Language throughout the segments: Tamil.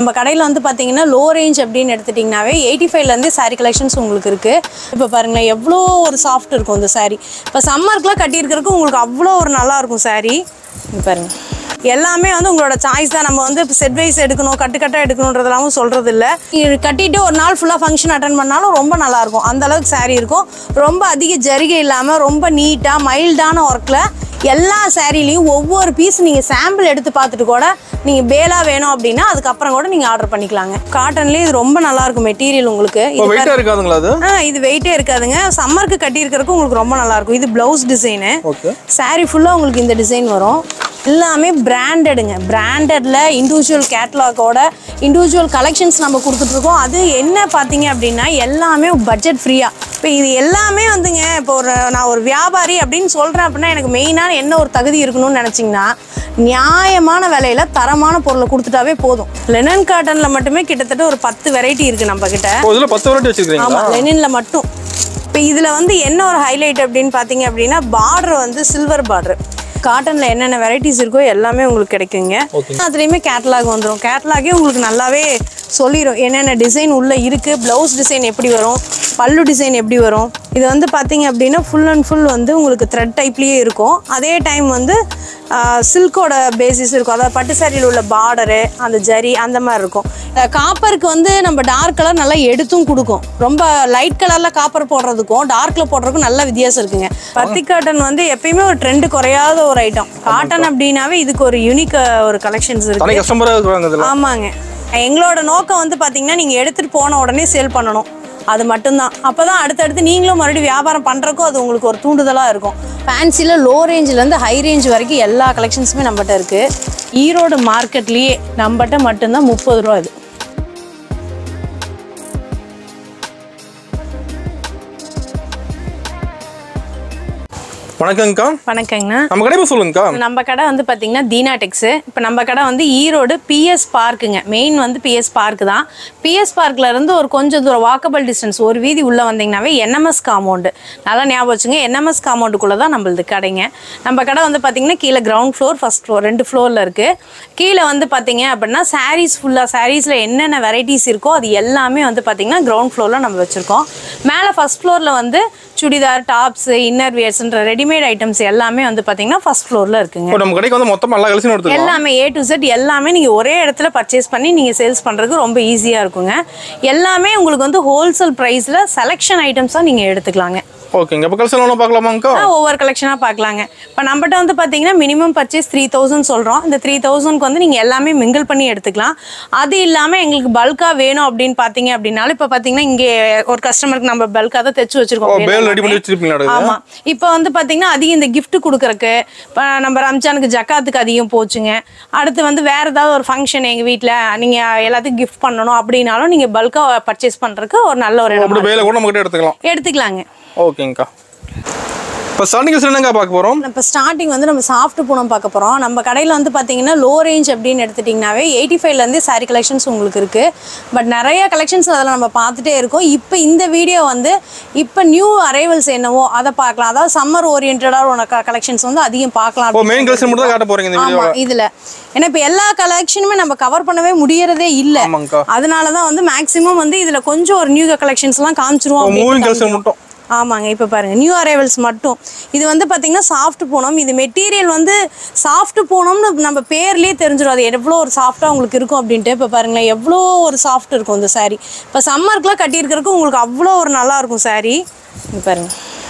நம்ம கடையில் வந்து பார்த்தீங்கன்னா லோ ரேஞ்ச் அப்படின்னு எடுத்துட்டிங்கனாவே எயிட்டி ஃபைவ்லேருந்து saree கலெக்ஷன்ஸ் உங்களுக்கு இருக்குது இப்போ பாருங்களேன் எவ்வளோ ஒரு சாஃப்ட் இருக்கும் இந்த saree இப்போ சம்மருக்குலாம் கட்டியிருக்கிறதுக்கு உங்களுக்கு அவ்வளோ ஒரு நல்லா இருக்கும் saree இங்க பாருங்க எல்லாமே வந்து உங்களோட சாய்ஸ் தான் நம்ம வந்து செட் வைஸ் எடுக்கணும் கட்டு கட்டாக எடுக்கணுன்றதெல்லாம் சொல்கிறது இல்லை இது கட்டிட்டு ஒரு நாள் ஃபுல்லாக ஃபங்க்ஷன் அட்டன் பண்ணாலும் ரொம்ப நல்லா இருக்கும் அந்த அளவுக்கு saree இருக்கும் ரொம்ப அதிக ஜரிகை இல்லாமல் ரொம்ப நீட்டாக மைல்டான ஒர்க்கில் எல்லா சாரீலையும் ஒவ்வொரு பீஸ் நீங்கள் சாம்பிள் எடுத்து பார்த்துட்டு கூட நீங்கள் பேலா வேணும் அப்படின்னா அதுக்கப்புறம் கூட நீங்கள் ஆர்டர் பண்ணிக்கலாங்க காட்டன்லேயே இது ரொம்ப நல்லா இருக்கும் மெட்டீரியல் உங்களுக்கு இப்போ இது வெயிட்டாக இருக்காதுங்களா அது ஆ இது வெயிட்டே இருக்காதுங்க சம்மருக்கு கட்டியிருக்கிறதுக்கு உங்களுக்கு ரொம்ப நல்லா இருக்கும் இது ப்ளவுஸ் டிசைனு ஓகே saree ஃபுல்லாக உங்களுக்கு இந்த டிசைன் வரும் எல்லாமே பிராண்டடுங்க பிராண்டட்ல இண்டிவிஜுவல் கேட்லாகோட இண்டிவிஜுவல் கலெக்ஷன்ஸ் நம்ம கொடுத்துட்ருக்கோம் அது என்ன பார்த்தீங்க அப்படின்னா எல்லாமே பட்ஜெட் ஃப்ரீயாக இப்போ இது எல்லாமே வந்துங்க இப்போ ஒரு நான் ஒரு வியாபாரி அப்படின்னு சொல்கிறேன் அப்படின்னா எனக்கு மெயினான என்ன ஒரு தகுதி இருக்கணும்னு நினச்சிங்கன்னா நியாயமான விலையில தரமான பொருளை கொடுத்துட்டாவே போதும் லெனன் காட்டனில் மட்டுமே கிட்டத்தட்ட ஒரு பத்து வெரைட்டி இருக்குது நம்ம கிட்ட ஓ இதில் பத்து வெரைட்டி வச்சுருக்கீங்களா ஆமாம் லெனின்ல மட்டும் இப்போ இதில் வந்து என்ன ஒரு ஹைலைட் அப்படின்னு பார்த்தீங்க அப்படின்னா பார்டர் வந்து சில்வர் பார்டர் காட்டனில் என்னென்ன வெரைட்டிஸ் இருக்கோ எல்லாமே உங்களுக்கு கிடைக்குங்க Okay. அதுலேயுமே கேட்லாக் வந்துடும் கேட்லாகே உங்களுக்கு நல்லாவே சொல்லிடும் என்னென்ன டிசைன் உள்ளே இருக்குது ப்ளவுஸ் டிசைன் எப்படி வரும் பல்லு டிசைன் எப்படி வரும் இது வந்து பார்த்தீங்க அப்படின்னா ஃபுல் அண்ட் ஃபுல் வந்து உங்களுக்கு த்ரெட் டைப்லேயே இருக்கும் அதே டைம் வந்து சில்கோட பேசிஸ் இருக்கும் அதாவது பட்டு சாரியில் உள்ள பார்டரு அந்த ஜரி அந்த மாதிரி இருக்கும் காப்பருக்கு வந்து நம்ம டார்க் கலர் நல்லா எடுத்தும் கொடுக்கும் ரொம்ப லைட் கலரில் காப்பர் போடுறதுக்கும் டார்க்கில் போடுறதுக்கும் நல்ல வித்தியாசம் இருக்குங்க பத்தி காட்டன் வந்து எப்பயுமே ஒரு ட்ரெண்டு குறையாத ஒரு ஐட்டம் காட்டன் அப்படின்னாவே இதுக்கு ஒரு யூனிக் ஒரு கலெக்ஷன்ஸ் இருக்கு தனி கஸ்டமராக இருக்கிறாங்க இதில் ஆமாங்க எங்களோட நோக்கம் வந்து பார்த்தீங்கன்னா நீங்கள் எடுத்துகிட்டு போன உடனே சேல் பண்ணணும் அது மட்டும்தான் அப்போ தான் அடுத்தடுத்து நீங்களும் மறுபடியும் வியாபாரம் பண்ணுறக்கும் அது உங்களுக்கு ஒரு தூண்டுதலாக இருக்கும் ஃபேன்சியில் லோ ரேஞ்சிலேருந்து ஹை ரேஞ்ச் வரைக்கும் எல்லா கலெக்ஷன்ஸுமே நம்மகிட்ட இருக்குது ஈரோடு மார்க்கெட்லேயே நம்மகிட்ட மட்டும்தான் முப்பது ரூபா இது வணக்கங்கக்கா வணக்கங்கண்ணா நம்ம கடை சொல்லுங்கக்கா நம்ம கடை வந்து பார்த்தீங்கன்னா தீனா டெக்ஸு இப்போ நம்ம கடை வந்து ஈரோடு பிஎஸ் பார்க்குங்க மெயின் வந்து பிஎஸ் பார்க் தான் பிஎஸ் பார்க்ல இருந்து ஒரு கொஞ்சம் தூரம் வாக்கபிள் டிஸ்டன்ஸ் ஒரு வீதி உள்ளே வந்தீங்கன்னாவே என்எம்எஸ் காம்பவுண்டு நல்லா ஞாபகம் வச்சுங்க என்எம்எஸ் காம்பவுண்டுக்குள்ளே தான் நம்மளது கடைங்க நம்ம கடை வந்து பார்த்தீங்கன்னா கீழே கிரவுண்ட் ஃப்ளோர் ஃபர்ஸ்ட் ஃப்ளோர் ரெண்டு ஃப்ளோரில் இருக்குது கீழே வந்து பார்த்தீங்க அப்படின்னா சாரீஸ் ஃபுல்லாக சாரீஸில் என்னென்ன வெரைட்டிஸ் இருக்கோ அது எல்லாமே வந்து பார்த்தீங்கன்னா கிரவுண்ட் ஃப்ளோரில் நம்ம வச்சுருக்கோம் மேலே ஃபர்ஸ்ட் ஃப்ளோரில் வந்து சுடிதார் டாப்ஸு இன்னர் வியர்ஸ்ன்ற ரெடிமேட் ஐட்டம்ஸ் எல்லாமே வந்து பார்த்தீங்கன்னா ஃபர்ஸ்ட் ஃப்ளோரில் இருக்குங்க இப்போ நம்ம கடைக்கு வந்து மொத்தமாக எல்லா கலெக்ஷனும் எடுத்துக்கலாம் எல்லாமே ஏ டு செட் எல்லாமே நீங்கள் ஒரே இடத்துல பர்ச்சேஸ் பண்ணி நீங்கள் சேல்ஸ் பண்ணுறதுக்கு ரொம்ப ஈஸியாக இருக்குங்க எல்லாமே உங்களுக்கு வந்து ஹோல்சேல் ப்ரைஸில் செலெக்ஷன் ஐட்டம்ஸாக நீங்கள் எடுத்துக்கலாங்க ஓகேங்க இப்போ கலெக்ஷன் ஒன்றும் பார்க்கலாமாங்கக்கா ஆ, ஒவ்வொரு கலெக்ஷனாக பார்க்கலாங்க இப்போ நம்மகிட்ட வந்து பார்த்தீங்கன்னா மினிமம் பர்ச்சேஸ் த்ரீ தௌசண்ட் சொல்கிறோம் இந்த த்ரீ தௌசண்ட்க்கு வந்து நீங்கள் எல்லாமே மிங்கிள் பண்ணி எடுத்துக்கலாம் அது இல்லாமல் எங்களுக்கு பல்காக வேணும் அப்படின்னு பார்த்தீங்க அப்படின்னாலும் இப்போ பார்த்தீங்கன்னா இங்கே ஒரு கஸ்டமருக்கு நம்ம பல்காக தான் தைச்சு ஓ வச்சிருக்கோம் பேல் எல்லாமே. ரெடி பண்ணி வச்சிருப்பீங்களா ஆமா இப்போ வந்து பாத்தீங்கன்னா அதிகம் இந்த gift கொடுக்கறக்கு இப்போ நம்ம ரம்ஜானுக்கு ஜக்காத்துக்கு அதிகம் போச்சுங்க அடுத்து வந்து வேற ஏதாவது ஒரு ஃபங்க்ஷன் எங்க வீட்ல நீங்க எல்லாத்துக்கும் gift பண்ணணும் அப்படின்னாலும் நீங்க பல்கா பர்ச்சேஸ் பண்றதுக்கு ஒரு நல்ல ஒரு இடமா அப்படி பேல கூட நம்ம கிட்ட எடுத்துக்கலாம் இருக்கு. எடுத்துக்கலாங்க ஓகேங்கக்கா இப்போ ஸ்டார்டிங் கலெக்ஷன் என்னங்க பார்க்க போகிறோம் இப்போ ஸ்டார்டிங் வந்து நம்ம சாஃப்ட் பூனம் பார்க்க போகிறோம் நம்ம கடையில் வந்து பார்த்தீங்கன்னா லோ ரேஞ்ச் அப்படின்னு எடுத்துட்டிங்கனாவே எயிட்டி ஃபைவ்லேருந்து saree கலெக்ஷன்ஸ் உங்களுக்கு இருக்குது பட் நிறைய கலெக்ஷன்ஸ் அதில் நம்ம பார்த்துட்டே இருக்கோம் இப்போ இந்த வீடியோ வந்து இப்போ நியூ அரைவல்ஸ் என்னவோ அதை பார்க்கலாம் அதாவது சம்மர் ஓரியன்டாக உனக்கு கலெக்ஷன்ஸ் வந்து அதிகம் பார்க்கலாம் ஓ மெயின் கலெக்ஷன் மட்டும் தான் காட்ட போகிறீங்க இந்த ஆமா வீடியோ இதுல ஏன்னா இப்போ எல்லா கலெக்ஷனுமே நம்ம கவர் பண்ணவே முடியறதே இல்ல ஆமாங்கக்கா அதனால தான் வந்து மேக்ஸிமம் வந்து இதுல கொஞ்சம் ஒரு நியூ கலெக்ஷன்ஸ்லாம் காமிச்சிருவோம் அப்படின்னு மூவிங் கலெக்ஷன் காமிக்கிறோம். மட்டும் ஆமாங்க இப்போ பாருங்க நியூ அரைவல்ஸ் மட்டும் இது வந்து பார்த்தீங்கன்னா சாஃப்ட் பூனம் இது மெட்டீரியல் வந்து சாஃப்ட் பூனம்னு நம்ம பேர்லேயே தெரிஞ்சிடும் அது எவ்வளோ ஒரு சாஃப்டாக உங்களுக்கு இருக்கும் அப்படின்ட்டு இப்போ பாருங்களேன் எவ்வளோ ஒரு சாஃப்ட் இருக்கும் இந்த saree இப்போ சம்மருக்குலாம் கட்டியிருக்கிறதுக்கு உங்களுக்கு அவ்வளோ ஒரு நல்லா இருக்கும் saree இங்க பாருங்க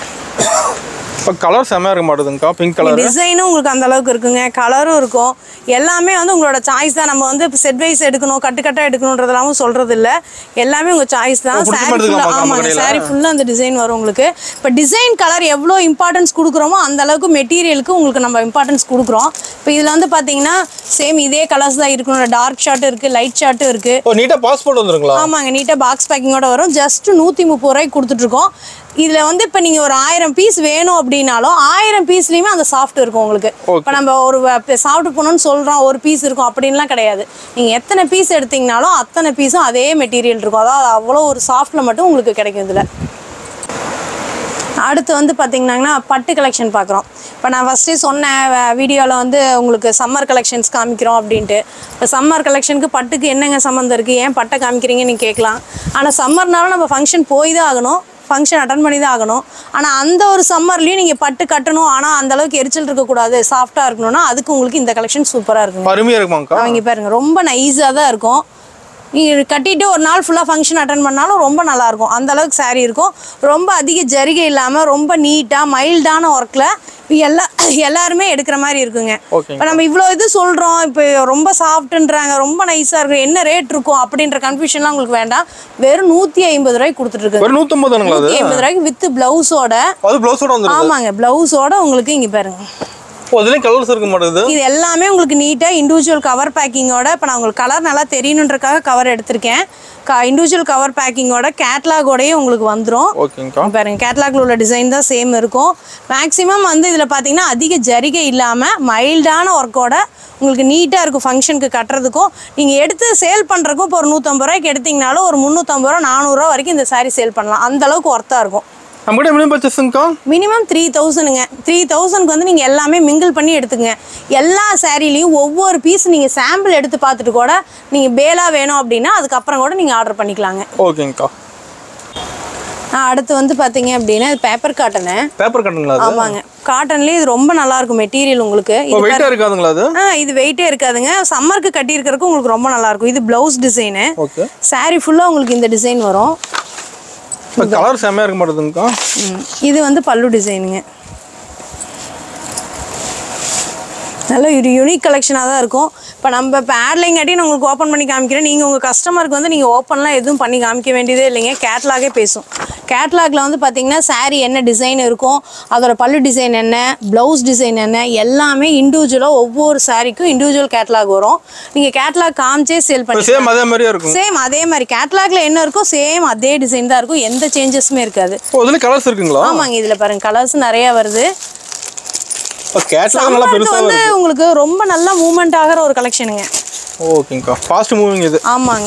இப்போ கலர் செம்மையாக இருக்க மாட்டேதுங்கக்கா பிங்க் கலர் டிசைனும் உங்களுக்கு அந்த அளவுக்கு இருக்குங்க கலரும் இருக்கும் எல்லாமே வந்து உங்களோட சாய்ஸ் தான் நம்ம வந்து செட் வைஸ் எடுக்கணும் கட்டு கட்டா எடுக்கணுன்றதெல்லாம் சொல்றது இல்ல எல்லாமே உங்க சாய்ஸ் தான் ஓ, பிடிச்ச சாரி மாதிரி ஃபுல்லா எடுத்துக்கலாம் நம்ம ஆமாங்க கடையில. சாரி ஃபுல்லா அந்த டிசைன் வரும் உங்களுக்கு இப்போ டிசைன் கலர் எவ்வளோ இம்பார்ட்டன்ஸ் கொடுக்குறோமோ அந்த அளவுக்கு மெட்டீரியலுக்கு உங்களுக்கு நம்ம இம்பார்ட்டன்ஸ் கொடுக்குறோம் இப்போ இதில் வந்து பார்த்தீங்கன்னா சேம் இதே கலர்ஸ் தான் இருக்கணும் டார்க் ஷார்ட் இருக்கு லைட் ஷார்ட்டும் இருக்கு ஓ நீட்டாக பாஸ்போர்ட் வந்துருங்களா ஆமாங்க நீட்டாக பாக்ஸ் பேக்கிங்கோட வரும் ஜஸ்ட் நூற்றி முப்பது ரூபாய்க்கு கொடுத்துட்ருக்கோம் இதில் வந்து இப்போ நீங்கள் ஒரு ஆயிரம் பீஸ் வேணும் அப்படின்னாலும் ஆயிரம் பீஸ்லேயுமே அந்த சாஃப்ட் இருக்கும் உங்களுக்கு Okay. இப்போ நம்ம ஒரு சாப்பிட்டு போகணும்னு சொல்கிறோம் ஒரு பீஸ் இருக்கும் அப்படின்லாம் கிடையாது நீங்கள் எத்தனை பீஸ் எடுத்தீங்கனாலும் அத்தனை பீஸும் அதே மெட்டீரியல் இருக்கும் அதாவது அவ்வளோ ஒரு சாஃப்ட்டில் மட்டும் உங்களுக்கு கிடைக்கும் இதில் அடுத்து வந்து பார்த்தீங்கன்னா பட்டு கலெக்ஷன் பார்க்குறோம் இப்போ நான் ஃபஸ்ட்டே சொன்னேன் வீடியோவில் வந்து உங்களுக்கு சம்மர் கலெக்ஷன்ஸ் காமிக்கிறோம் அப்படின்ட்டு இப்போ சம்மர் கலெக்ஷனுக்கு பட்டுக்கு என்னங்க சம்மந்தம் இருக்குது ஏன் பட்டை காமிக்கிறீங்கன்னு நீங்க கேட்கலாம் ஆனால் சம்மர்னாலும் நம்ம ஃபங்க்ஷன் போய் தான் ஆகணும் ஃபங்க்ஷன் அட்டன் பண்ணி தான் ஆகணும் ஆனால் அந்த ஒரு சம்மர்லேயும் நீங்கள் பட்டு கட்டணும் ஆனால் அந்த அளவுக்கு எரிச்சல் இருக்கக்கூடாது சாஃப்டாக இருக்கணும்னா அதுக்கு உங்களுக்கு இந்த கலெக்ஷன் சூப்பராக இருக்குங்க அருமையாக இருக்குமாங்க்கா அவங்க பாருங்க ரொம்ப நைஸாக தான் இருக்கும் நீங்கள் கட்டிட்டு ஒரு நாள் ஃபுல்லாக ஃபங்க்ஷன் அட்டன் பண்ணாலும் ரொம்ப நல்லா இருக்கும் அந்த அளவுக்கு saree இருக்கும் ரொம்ப அதிக ஜரிகை இல்லாமல் ரொம்ப நீட்டாக மைல்டான ஒர்க்கில் எல்லா எல்லாருமே எடுக்கிற மாதிரி இருக்குங்க ஓகேங்க. இப்போ நம்ம இவ்வளோ இது சொல்கிறோம் இப்போ ரொம்ப சாஃப்ட்டுன்றாங்க ரொம்ப நைஸாக இருக்கும் என்ன ரேட் இருக்கும் அப்படின்ற கன்ஃபியூஷன்லாம் உங்களுக்கு வேண்டாம் வெறும் நூற்றி ஐம்பது ரூபாய்க்கு கொடுத்துட்ருக்கு வெறும் நூற்றம்பது தானுங்களா அது நூற்றி ஐம்பது ரூபாய்க்கு வித் ப்ளவுஸோட அது ப்ளவுஸோட வந்துருக்கு ஆமாங்க ப்ளவுஸோட உங்களுக்கு இங்கே பாருங்க ஓ அதுலேயும் கலர்ஸ் இருக்க மாட்டேங்குது இது எல்லாமே உங்களுக்கு நீட்டாக இண்டிவிஜுவல் கவர் பேக்கிங்கோட இப்போ நான் உங்களுக்கு கலர் நல்லா தெரியணுன்றக்காக கவர் எடுத்திருக்கேன் க இண்டிவிஜுவல் கவர் பேக்கிங்கோட கேட்லாகோடயே உங்களுக்கு வந்துடும் ஓகேங்கக்கா பாருங்க கேட்லாக்ல உள்ள டிசைன் தான் சேம் இருக்கும் மேக்ஸிமம் வந்து இதில் பார்த்தீங்கன்னா அதிக ஜரிகை இல்லாமல் மைல்டான ஒர்க்கோட உங்களுக்கு நீட்டாக இருக்கும் ஃபங்க்ஷனுக்கு கட்டுறதுக்கும் நீங்கள் எடுத்து சேல் பண்ணுறதுக்கும் இப்போ ஒரு நூற்றம்பது ரூபாய்க்கு எடுத்தீங்கனாலும் ஒரு முந்நூற்றம்பது ரூபா நானூறுரூவா வரைக்கும் இந்த saree சேல் பண்ணலாம் அந்த அளவுக்கு ஒர்த்தாக இருக்கும் நம்மகிட்ட மினிமம் பர்ச்சேஸுங்கக்கா மினிமம் த்ரீ தௌசண்ட்ங்க த்ரீ தௌசண்ட்க்கு வந்து நீங்கள் எல்லாமே மிங்கிள் பண்ணி எடுத்துங்க எல்லா சாரீலையும் ஒவ்வொரு பீஸ் நீங்கள் சாம்பிள் எடுத்து பார்த்துட்டு கூட நீங்கள் பேலா வேணும் அப்படின்னா அதுக்கப்புறம் கூட நீங்கள் ஆர்டர் பண்ணிக்கலாங்க ஓகேங்கக்கா ஆ, அடுத்து வந்து பார்த்தீங்க அப்படின்னா இது பேப்பர் காட்டனு பேப்பர் கட்டுங்களா அது ஆமாங்க காட்டன்லேயே இது ரொம்ப நல்லா இருக்கும் மெட்டீரியல் உங்களுக்கு இப்போ இது வெயிட்டாக இருக்காதுங்களா அது ஆ இது வெயிட்டே இருக்காதுங்க சம்மருக்கு கட்டி இருக்கறதுக்கு உங்களுக்கு ரொம்ப நல்லா இருக்கும் இது ப்ளவுஸ் டிசைனு ஓகே saree ஃபுல்லாக உங்களுக்கு இந்த டிசைன் வரும் இப்போ கலர் செம்மையாக இருக்க மாட்டேதுங்கக்கா ம். இது வந்து பல்லு டிசைனுங்க நல்ல ஒரு யூனிக் கலெக்ஷனாக தான் இருக்கும் இப்போ நம்ம இப்போ ஆட்லைன் காட்டி நான் உங்களுக்கு ஓப்பன் பண்ணி காமிக்கிறேன் நீங்கள் உங்கள் கஸ்டமருக்கு வந்து நீங்கள் ஓப்பன்லாம் எதுவும் பண்ணி காமிக்க வேண்டியதே இல்லைங்க கேட்லாகே பேசும் கேட்லாகில் வந்து பார்த்தீங்கன்னா saree என்ன டிசைன் இருக்கும் அதோட பல்லு டிசைன் என்ன ப்ளவுஸ் டிசைன் என்ன எல்லாமே இண்டிவிஜுவலாக ஒவ்வொரு சாரீக்கும் இண்டிவிஜுவல் கேட்லாக் வரும் நீங்கள் கேட்லாக் காமிச்சே சேல் இப்போ பண்ணி சேம் அதே மாதிரியே இருக்கும் சேம் அதே மாதிரி கேட்லாக்ல என்ன இருக்கோ சேம் அதே டிசைன் தான் இருக்கும் எந்த சேஞ்சஸுமே இருக்காது ஓ இதுலேயும் கலர்ஸ் இருக்குங்களா ஆமாங்க இதுல பாருங்க கலர்ஸ் நிறைய வருது இப்போ கேட்லாக் நல்லா சம்மருக்கு பெருசாக வந்து உங்களுக்கு ரொம்ப நல்லா மூவ்மெண்ட் ஆகிற ஒரு கலெக்ஷனுங்க ஓகேங்கக்கா ஃபாஸ்ட் மூவிங் இது ஆமாங்க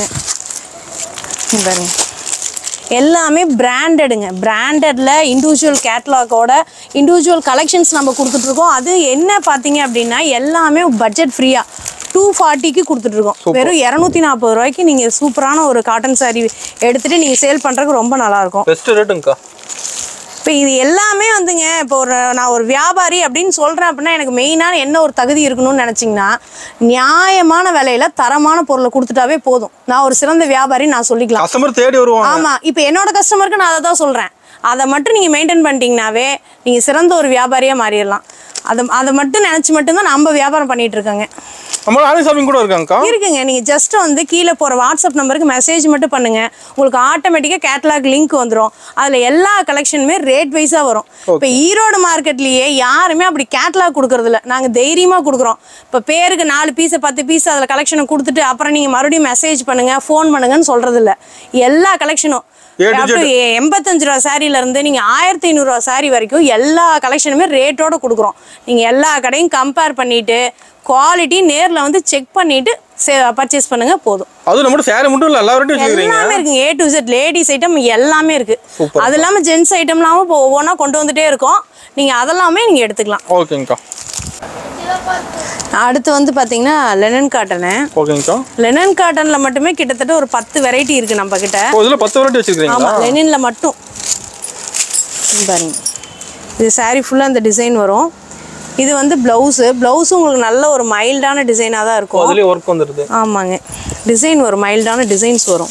இங்க பாருங்க எல்லாமே பிராண்டடுங்க பிராண்டட்ல இண்டிவிஜுவல் கேட்லாகோட இண்டிவிஜுவல் கலெக்ஷன்ஸ் நம்ம கொடுத்துட்ருக்கோம் அது என்ன பார்த்தீங்க அப்படின்னா எல்லாமே பட்ஜெட் ஃப்ரீயாக டூ ஃபார்ட்டிக்கு கொடுத்துட்ருக்கோம் வெறும் இரநூத்தி நாற்பது ரூபாய்க்கு நீங்கள் சூப்பரான ஒரு காட்டன் saree எடுத்துகிட்டு நீங்கள் சேல் பண்ணுறதுக்கு ரொம்ப நல்லாயிருக்கும் பெஸ்ட் ரேட்டுங்கக்கா இப்போ இது எல்லாமே வந்துங்க இப்போ ஒரு நான் ஒரு வியாபாரி அப்படின்னு சொல்கிறேன் அப்படின்னா எனக்கு மெயினான என்ன ஒரு தகுதி இருக்கணும்னு நினச்சிங்கன்னா நியாயமான விலையில தரமான பொருளை கொடுத்துட்டாவே போதும் நான் ஒரு சிறந்த வியாபாரி நான் சொல்லிக்கலாம் கஸ்டமர் தேடி வருவாங்க ஆமாம் இப்போ என்னோட கஸ்டமருக்கு நான் அதை தான் சொல்கிறேன் அதை மட்டும் நீங்கள் மெயின்டைன் பண்ணிட்டீங்கனாவே நீங்கள் சிறந்த ஒரு வியாபாரியாக மாறிடலாம் அதை அதை மட்டும் நினச்சி மட்டும்தான் நம்ம வியாபாரம் பண்ணிட்டு இருக்கோங்க நம்ம ஆன்லைன் ஷாப்பிங் கூட இருக்காங்கக்கா இருக்குங்க நீங்கள் ஜஸ்ட் வந்து கீழே போகிற வாட்ஸ்அப் நம்பருக்கு மெசேஜ் மட்டும் பண்ணுங்க உங்களுக்கு ஆட்டோமேட்டிக்காக கேட்லாக் லிங்க் வந்துடும் அதில் எல்லா கலெக்ஷனுமே ரேட் வைஸாக வரும் இப்போ ஈரோடு மார்க்கெட்லேயே யாருமே அப்படி கேட்லாக் கொடுக்கறதில்ல நாங்கள் தைரியமாக கொடுக்குறோம் இப்போ பேருக்கு நாலு பீஸை பத்து பீஸ் அதில் கலெக்ஷனை கொடுத்துட்டு அப்புறம் நீங்கள் மறுபடியும் மெசேஜ் பண்ணுங்கள் ஃபோன் பண்ணுங்கன்னு சொல்கிறதில்ல எல்லா கலெக்ஷனும் A to up to எண்பத்தஞ்சு ரூபா சாரில இருந்து நீங்க ஆயிரத்தி ஐநூறுரூவா சாரி வரைக்கும் எல்லா கலெக்ஷனுமே ரேட்டோட கொடுக்குறோம் நீங்க எல்லா கடையும் கம்பேர் பண்ணிட்டு குவாலிட்டி நேர்ல வந்து செக் பண்ணிட்டு பர்ச்சேஸ் பண்ணுங்க போதும் அதுவும் நம்ம சேரீ மட்டும் இல்லை எல்லா ரேட்டும் வச்சுக்கிறீங்க எல்லாமே இருக்குங்க A to Z ladies item எல்லாமே இருக்கு அது இல்லாம ஜென்ஸ் ஐட்டம்லாம் இப்போ ஒவ்வொன்றா கொண்டு வந்துட்டே இருக்கோம் நீங்க அதெல்லாமே நீங்க எடுத்துக்கலாம் ஓகேங்கக்கா அடுத்து வந்து பாத்தீங்கன்னா லெனன் காட்டனு ஓகேங்கக்கா லெனன் காட்டன்ல மட்டுமே கிட்டத்தட்ட ஒரு பத்து வெரைட்டி இருக்கு நம்ம கிட்ட ஓ இதில் பத்து வெரைட்டி வச்சுக்கிறீங்களா ஆமாம் லெனின்ல மட்டும் இங்க பாருங்க இது saree ஃபுல்லாக இந்த டிசைன் வரும் இது வந்து ப்ளவுஸு ப்ளவுஸும் உங்களுக்கு நல்ல ஒரு மைல்டான டிசைனாக தான் இருக்கும் அதுலேயே ஒர்க் வந்துடுது ஆமாங்க டிசைன் வரும் மைல்டான டிசைன்ஸ் வரும்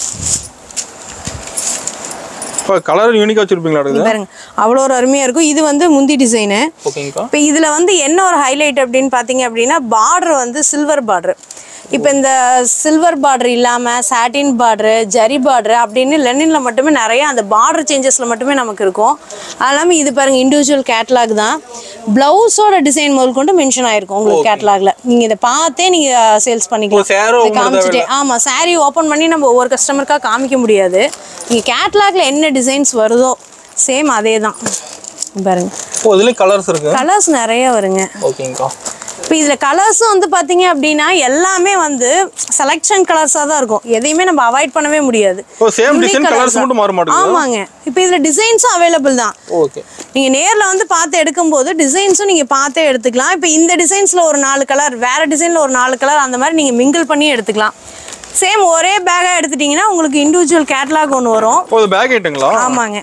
இப்போ கலர் யூனிக்காக வச்சுருப்பீங்களா இங்க இருக்குது பாருங்க அவ்வளோ ஒரு அருமையாக இருக்கும் இது வந்து முந்தி டிசைனு ஓகேங்கக்கா இப்போ இதில் வந்து என்ன ஒரு ஹைலைட் அப்படின்னு பார்த்தீங்க அப்படின்னா பார்டர் வந்து சில்வர் பார்டர் இப்போ இந்த சில்வர் பார்டர் இல்லாமல் சாட்டின் பார்டரு ஜரி பார்டர் அப்படின்னு லெனினில் மட்டுமே நிறைய அந்த பார்டர் சேஞ்சஸில் மட்டுமே நமக்கு இருக்கும் அது இல்லாமல் இது பாருங்கள் இண்டிவிஜுவல் கேட்லாக் தான் ப்ளவுஸோட டிசைன் முதல் கொண்டு மென்ஷன் ஆயிருக்கும் உங்களுக்கு கேட்லாகில் நீங்கள் இதை பார்த்தே நீங்கள் சேல்ஸ் பண்ணிக்கலாம் சேரும் இதை காமிச்சிட்டே ஆமாம் saree ஓப்பன் பண்ணி நம்ம ஒவ்வொரு கஸ்டமருக்காக காமிக்க முடியாது நீங்கள் கேட்லாகில் என்ன டிசைன்ஸ் வருதோ சேம் அதே தான் பாருங்க ஓ இதுலேயும் கலர்ஸ் இருக்கு கலர்ஸ் நிறைய வருங்க ஓகேங்கக்கா இப்போ இதில் கலர்ஸும் வந்து பார்த்தீங்க அப்படின்னா எல்லாமே வந்து செலெக்ஷன் கலர்ஸாக தான் இருக்கும் எதையுமே நம்ம அவாய்ட் பண்ணவே முடியாது oh same Unique design colours colours தான். மட்டும் மாற மாட்டேங்குது ஆமாங்க இப்போ இதில் டிசைன்ஸும் அவைலபிள் தான் ஓகே நீங்கள் நேரில் வந்து பார்த்து எடுக்கும்போது டிசைன்ஸும் நீங்கள் பார்த்தே எடுத்துக்கலாம் இப்போ இந்த டிசைன்ஸில் ஒரு நாலு கலர் வேறு டிசைனில் ஒரு நாலு கலர் அந்த மாதிரி நீங்கள் மிங்கிள் பண்ணி எடுத்துக்கலாம் சேம் ஒரே பேக்காக எடுத்துட்டிங்கன்னா உங்களுக்கு இண்டிவிஜுவல் கேட்லாக் ஒன்று வரும் ஓ இது பேக் ஐட்டுங்களா ஆமாங்க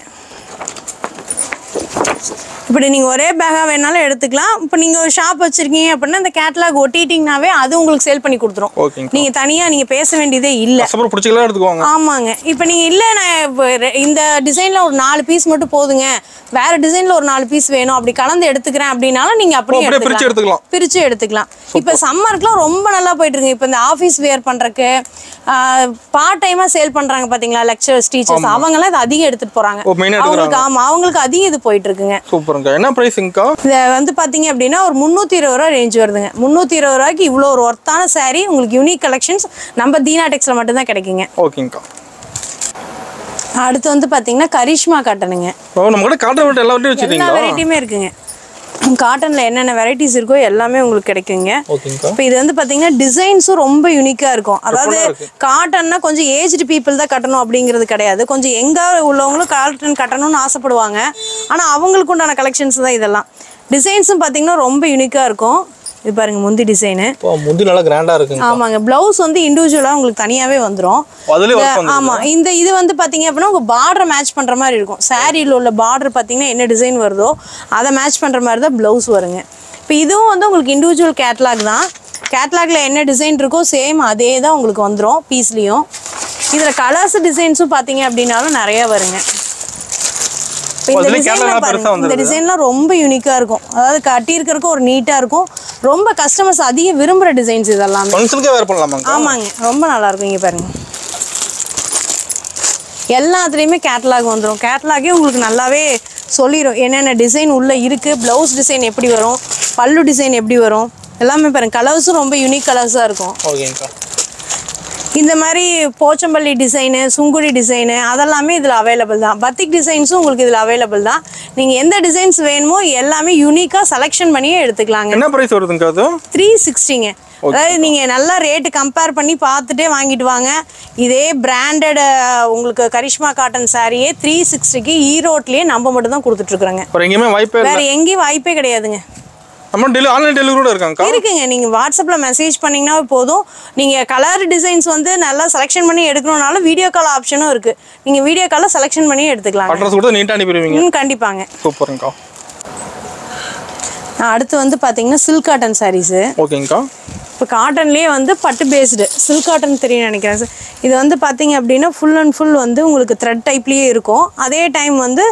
இப்படி நீங்கள் ஒரே பேக்காக வேணாலும் எடுத்துக்கலாம் இப்போ நீங்கள் ஒரு ஷாப் வச்சுருக்கீங்க அப்படின்னா இந்த கேட்லாக் ஒட்டிட்டிங்கனாவே அது உங்களுக்கு சேல் பண்ணி கொடுத்துரும் ஓகேங்க நீங்கள் தனியாக நீங்கள் பேச வேண்டியதே இல்லை கஸ்டமர் பிடிச்சிக்கலாம் எடுத்துக்குவாங்க ஆமாங்க இப்போ நீங்கள் இல்லை நான் இப்ப ரெ- இந்த டிசைனில் ஒரு நாலு பீஸ் மட்டும் போதுங்க வேற டிசைனில் ஒரு நாலு பீஸ் வேணும் அப்படி கலந்து எடுத்துக்கிறேன் அப்படின்னாலும் நீங்கள் அப்படியே அப்படியே பிரிச்சு எடுத்துக்கலாம் பிரித்து எடுத்துக்கலாம் இப்போ சம்மருக்குலாம் ரொம்ப நல்லா போயிட்டு இருக்கு இப்போ இந்த ஆஃபீஸ் வேர் பண்ணுறக்கு பார்ட் டைமாக சேல் பண்ணுறாங்க பார்த்தீங்களா லெக்சர்ஸ் டீச்சர்ஸ் அவங்கெல்லாம் இது அதிகம் எடுத்துகிட்டு போகிறாங்க ஓ மெயினாக அவங்களுக்கு எடுத்துக்கிறாங்க ஆமாம் அவங்களுக்கு அதிகம் இது போயிட்டு இருக்குங்க சூப்பருங்கக்கா என்ன ப்ரைஸுங்கக்கா இதை வந்து பார்த்தீங்க அப்படின்னா ஒரு முந்நூற்றி இருபது ரூபா ரேஞ்ச் வருதுங்க முந்நூற்றி இருபது ரூபாய்க்கு இவ்வளோ ஒரு ஒர்த்தான saree உங்களுக்கு யூனிக் கலெக்ஷன்ஸ் நம்ம தீனா டெக்ஸில் மட்டும்தான் கிடைக்குங்க ஓகேங்கக்கா அடுத்து வந்து பார்த்தீங்கன்னா கரிஷ்மா காட்டனுங்க ஓ நம்ம கூட காட்டன் மட்டும் எல்லா வரையும் எல்லா வச்சுருக்கீங்களா வெரைட்டியுமே இருக்குங்க காட்டனில் என்னென்ன வெரைட்டிஸ் இருக்கோ எல்லாமே உங்களுக்கு கிடைக்குங்க ஓகேங்கக்கா இப்போ இது வந்து பார்த்தீங்கன்னா டிசைன்ஸும் ரொம்ப யூனிக்காக இருக்கும் அதாவது Different-ஆ இருக்கு. காட்டன்னா கொஞ்சம் ஏஜ்டு பீப்புள் தான் கட்டணும் அப்படிங்கிறது கிடையாது கொஞ்சம் எங்கே உள்ளவங்களும் காட்டன் கட்டணும்னு ஆசைப்படுவாங்க ஆனால் அவங்களுக்கு உண்டான கலெக்ஷன்ஸ் தான் இதெல்லாம் டிசைன்ஸும் பார்த்தீங்கன்னா ரொம்ப யூனிக்காக இருக்கும் இது பாருங்க முந்தி டிசைனு ஓ முந்தி நல்லா கிராண்டாக இருக்குங்க ஆமாங்க ப்ளவுஸ் வந்து இண்டிவிஜுவலாக உங்களுக்கு தனியாகவே வந்துடும் அதுலேயே ஒர்க் பண்ணுங்க ஆமா இந்த இது வந்து பாத்தீங்க அப்படின்னா உங்க பார்டரை மேட்ச் பண்ற மாதிரி இருக்கும் சாரியில் உள்ள பார்டர் பாத்தீங்கன்னா என்ன டிசைன் வருதோ அதை மேட்ச் பண்ற மாதிரி தான் ப்ளவுஸ் வருங்க இப்போ இதுவும் வந்து உங்களுக்கு இண்டிவிஜுவல் கேட்லாக் தான் கேட்லாக்ல என்ன டிசைன் இருக்கோ சேம் அதே தான் உங்களுக்கு வந்துடும் பீஸ்லேயும் இதில் கலர்ஸ் டிசைன்ஸும் பார்த்தீங்க அப்படின்னாலும் நிறைய வருங்க இப்போ இந்த அதுலயும் டிசைன்லாம் catalog பாருங்க பெருசா இந்த வந்துருது. டிசைன்லாம் ரொம்ப யூனிக்காக இருக்கும் அதாவது கட்டி இருக்கிறதுக்கும் ஒரு நீட்டாக இருக்கும் ரொம்ப கஸ்டமர்ஸ் அதிகம் விரும்புகிற டிசைன்ஸ் இதெல்லாம் ஃபங்க்ஷனுக்கே வேர் பண்ணலாமாங்க ஆமாங்க ரொம்ப நல்லா இருக்கும் இங்கே பாருங்க எல்லாத்துலேயுமே கேட்லாக் வந்துடும் கேட்லாகே உங்களுக்கு நல்லாவே சொல்லிடும் என்னென்ன டிசைன் உள்ளே இருக்குது ப்ளவுஸ் டிசைன் எப்படி வரும் பல்லு டிசைன் எப்படி வரும் எல்லாமே பாருங்க கலர்ஸும் ரொம்ப யூனிக் கலர்ஸாக இருக்கும் ஓகேங்கக்கா இந்த மாதிரி போச்சம்பள்ளி டிசைனு சுங்குடி டிசைனு அதெல்லாமே இதில் அவைலபிள் தான் பத்திக் டிசைன்ஸும் உங்களுக்கு இதில் அவைலபிள் தான் நீங்கள் எந்த டிசைன்ஸ் வேணுமோ எல்லாமே யூனிக்காக செலெக்ஷன் பண்ணியே எடுத்துக்கலாங்க என்ன ப்ரைஸ் வருதுங்க அது த்ரீ சிக்ஸ்டிங்க அதாவது நீங்கள் நல்லா ரேட்டு கம்பேர் பண்ணி பார்த்துட்டே வாங்கிட்டு வாங்க இதே பிராண்டட் உங்களுக்கு கரிஷ்மா காட்டன் சாரியே த்ரீ சிக்ஸ்டிக்கு ஈரோட்லேயே நம்ம மட்டும் தான் கொடுத்துட்ருக்குறோங்க அப்புறம் எங்கேயுமே வாய்ப்பே இல்லை வேறு எங்கேயும் வாய்ப்பே கிடையாதுங்க நம்ம டெலி ஆன்லைன் டெலிவரி கூட இருக்காங்கக்கா இருக்குங்க நீங்கள் வாட்ஸ்அப்பில் மெசேஜ் பண்ணிங்கன்னா போதும் நீங்கள் கலர் டிசைன்ஸ் வந்து நல்லா செலெக்ஷன் பண்ணி எடுக்கணும்னாலும் வீடியோ கால் ஆப்ஷனும் இருக்குது நீங்கள் வீடியோ காலில் செலெக்ஷன் பண்ணி எடுத்துக்கலாங்க அட்ரஸ் கூட நீட்டாக அனுப்பிடுவீங்க ம் கண்டிப்பாங்க சூப்பருங்கக்கா அடுத்து வந்து பார்த்தீங்கன்னா சில்க் காட்டன் சாரீஸு ஓகேங்கக்கா இப்போ காட்டன்லேயே வந்து பட்டு பேஸ்டு சில்க் காட்டன் தெரியும் நினைக்கிறேன் சார் இது வந்து பார்த்தீங்க அப்படின்னா ஃபுல் அண்ட் ஃபுல் வந்து உங்களுக்கு த்ரெட் டைப்லேயே இருக்கும் அதே டைம் வந்து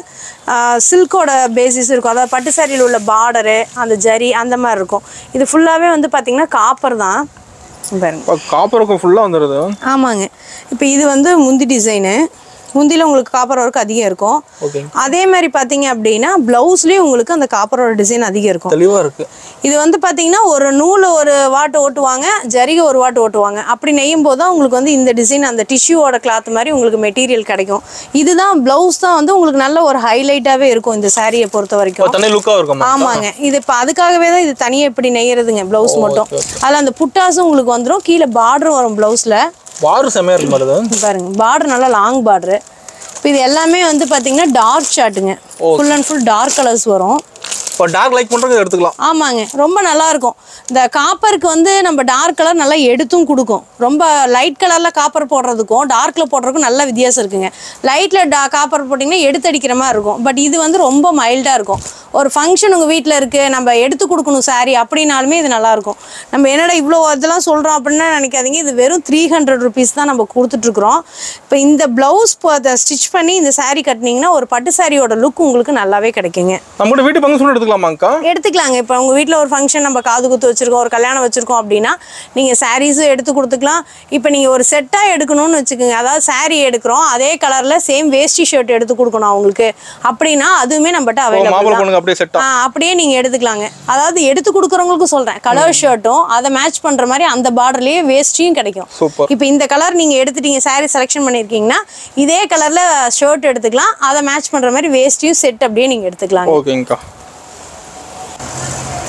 சில்கோட பேசிஸ் இருக்கும் அதாவது பட்டு சாரியில் உள்ள பார்டரு அந்த ஜரி அந்த மாதிரி இருக்கும் இது ஃபுல்லாகவே வந்து பார்த்தீங்கன்னா காப்பர் தான் பாருங்க இப்போ காப்பருக்கும் ஃபுல்லாக வந்துடுது ஆமாங்க இப்போ இது வந்து முந்தி டிசைனு முந்தியில் உங்களுக்கு காப்பர் ஒர்க் அதிகம் இருக்கும் ஓகேங்க அதே மாதிரி பார்த்தீங்க அப்படின்னா ப்ளவுஸ்லேயும் உங்களுக்கு அந்த காப்பரோட டிசைன் அதிகம் இருக்கும் தெளிவாக இருக்குது இது வந்து பார்த்தீங்கன்னா ஒரு நூல் ஒரு வாட்டு ஓட்டுவாங்க ஜரிகை ஒரு வாட்டு ஓட்டுவாங்க அப்படி நெய்யும் போது தான் உங்களுக்கு வந்து இந்த டிசைன் அந்த டிஷ்யூவோட கிளாத் மாதிரி உங்களுக்கு மெட்டீரியல் கிடைக்கும் இதுதான் ப்ளவுஸ் தான் வந்து உங்களுக்கு நல்ல ஒரு ஹைலைட்டாகவே இருக்கும் இந்த சாரியை பொறுத்த வரைக்கும் தனி லுக்காக இருக்கும் ஆமாங்க இது இப்போ அதுக்காகவே தான் இது தனியாக இப்படி நெய்யறதுங்க ப்ளவுஸ் மட்டும் அதில் அந்த புட்டாஸும் உங்களுக்கு வந்துடும் கீழே பார்டரும் வரும் ப்ளவுஸில் பாரு செம்மையாக இருக்கு மாதிரி பாருங்க பார்டர் நல்லா லாங் பார்டரு இப்போ இது எல்லாமே வந்து பார்த்தீங்கன்னா டார்க் ஷார்ட்டுங்க full and full dark colours வரும் இப்போ டார்க் லைக் பண்ணுறது எடுத்துக்கலாம் ஆமாங்க ரொம்ப நல்லா இருக்கும் இந்த காப்பருக்கு வந்து நம்ம டார்க் கலர் நல்லா எடுத்தும் கொடுக்கும் ரொம்ப லைட் கலரில் காப்பர் போடுறதுக்கும் டார்க்கில் போடுறதுக்கும் நல்ல வித்தியாசம் இருக்குங்க லைட்டில் டா காப்பர் போட்டிங்கன்னா எடுத்தடிக்கிற மாதிரி இருக்கும் பட் இது வந்து ரொம்ப மைல்டாக இருக்கும் ஒரு ஃபங்க்ஷன் உங்கள் வீட்டில் இருக்குது நம்ம எடுத்து கொடுக்கணும் saree அப்படின்னாலுமே இது நல்லாயிருக்கும் நம்ம என்னடா இவ்வளோ இதெல்லாம் சொல்கிறோம் அப்படின்னா நினைக்காதீங்க இது வெறும் த்ரீ ஹண்ட்ரட் ருபீஸ் தான் நம்ம கொடுத்துட்ருக்குறோம் இப்போ இந்த ப்ளவுஸ் ஸ்டிச் பண்ணி இந்த saree கட்டினீங்கன்னா ஒரு பட்டு சாரியோட லுக் உங்களுக்கு நல்லாவே கிடைக்குங்க நம்மகிட்ட வீட்டு ஃபங்க்ஷன் எடுத்துக்கலாமாங்கக்கா எடுத்துக்கலாங்க இப்போ உங்கள் வீட்டில் ஒரு ஃபங்க்ஷன் நம்ம காது குத்து வச்சுருக்கோம் ஒரு கல்யாணம் வச்சுருக்கோம் அப்படின்னா நீங்கள் சாரீஸும் எடுத்து கொடுத்துக்கலாம் இப்போ நீங்கள் ஒரு செட்டாக எடுக்கணும்னு வச்சுக்கோங்க அதாவது saree எடுக்கிறோம் அதே கலரில் சேம் வேஷ்டி ஷர்ட் எடுத்து கொடுக்கணும் அவங்களுக்கு அப்படின்னா அதுவுமே நம்மகிட்ட மாப்பிள்ளை அவைலபிள் பொண்ணுங்க அப்படியே செட்டா ஆ அப்படியே நீங்கள் எடுத்துக்கலாங்க அதாவது எடுத்து கொடுக்குறவங்களுக்கும் சொல்கிறேன் கலர் ஷர்ட்டும் அதை மேட்ச் பண்ணுற மாதிரி அந்த பார்டர்லேயே வேஷ்டியும் கிடைக்கும் சூப்பர் இப்போ இந்த கலர் நீங்கள் எடுத்துட்டீங்க saree செலெக்ஷன் பண்ணியிருக்கீங்கன்னா இதே கலரில் ஷர்ட் எடுத்துக்கலாம் அதை மேட்ச் பண்ணுற மாதிரி வேஷ்டியும் செட் அப்படியே நீங்கள் எடுத்துக்கலாங்க ஓகேங்கக்கா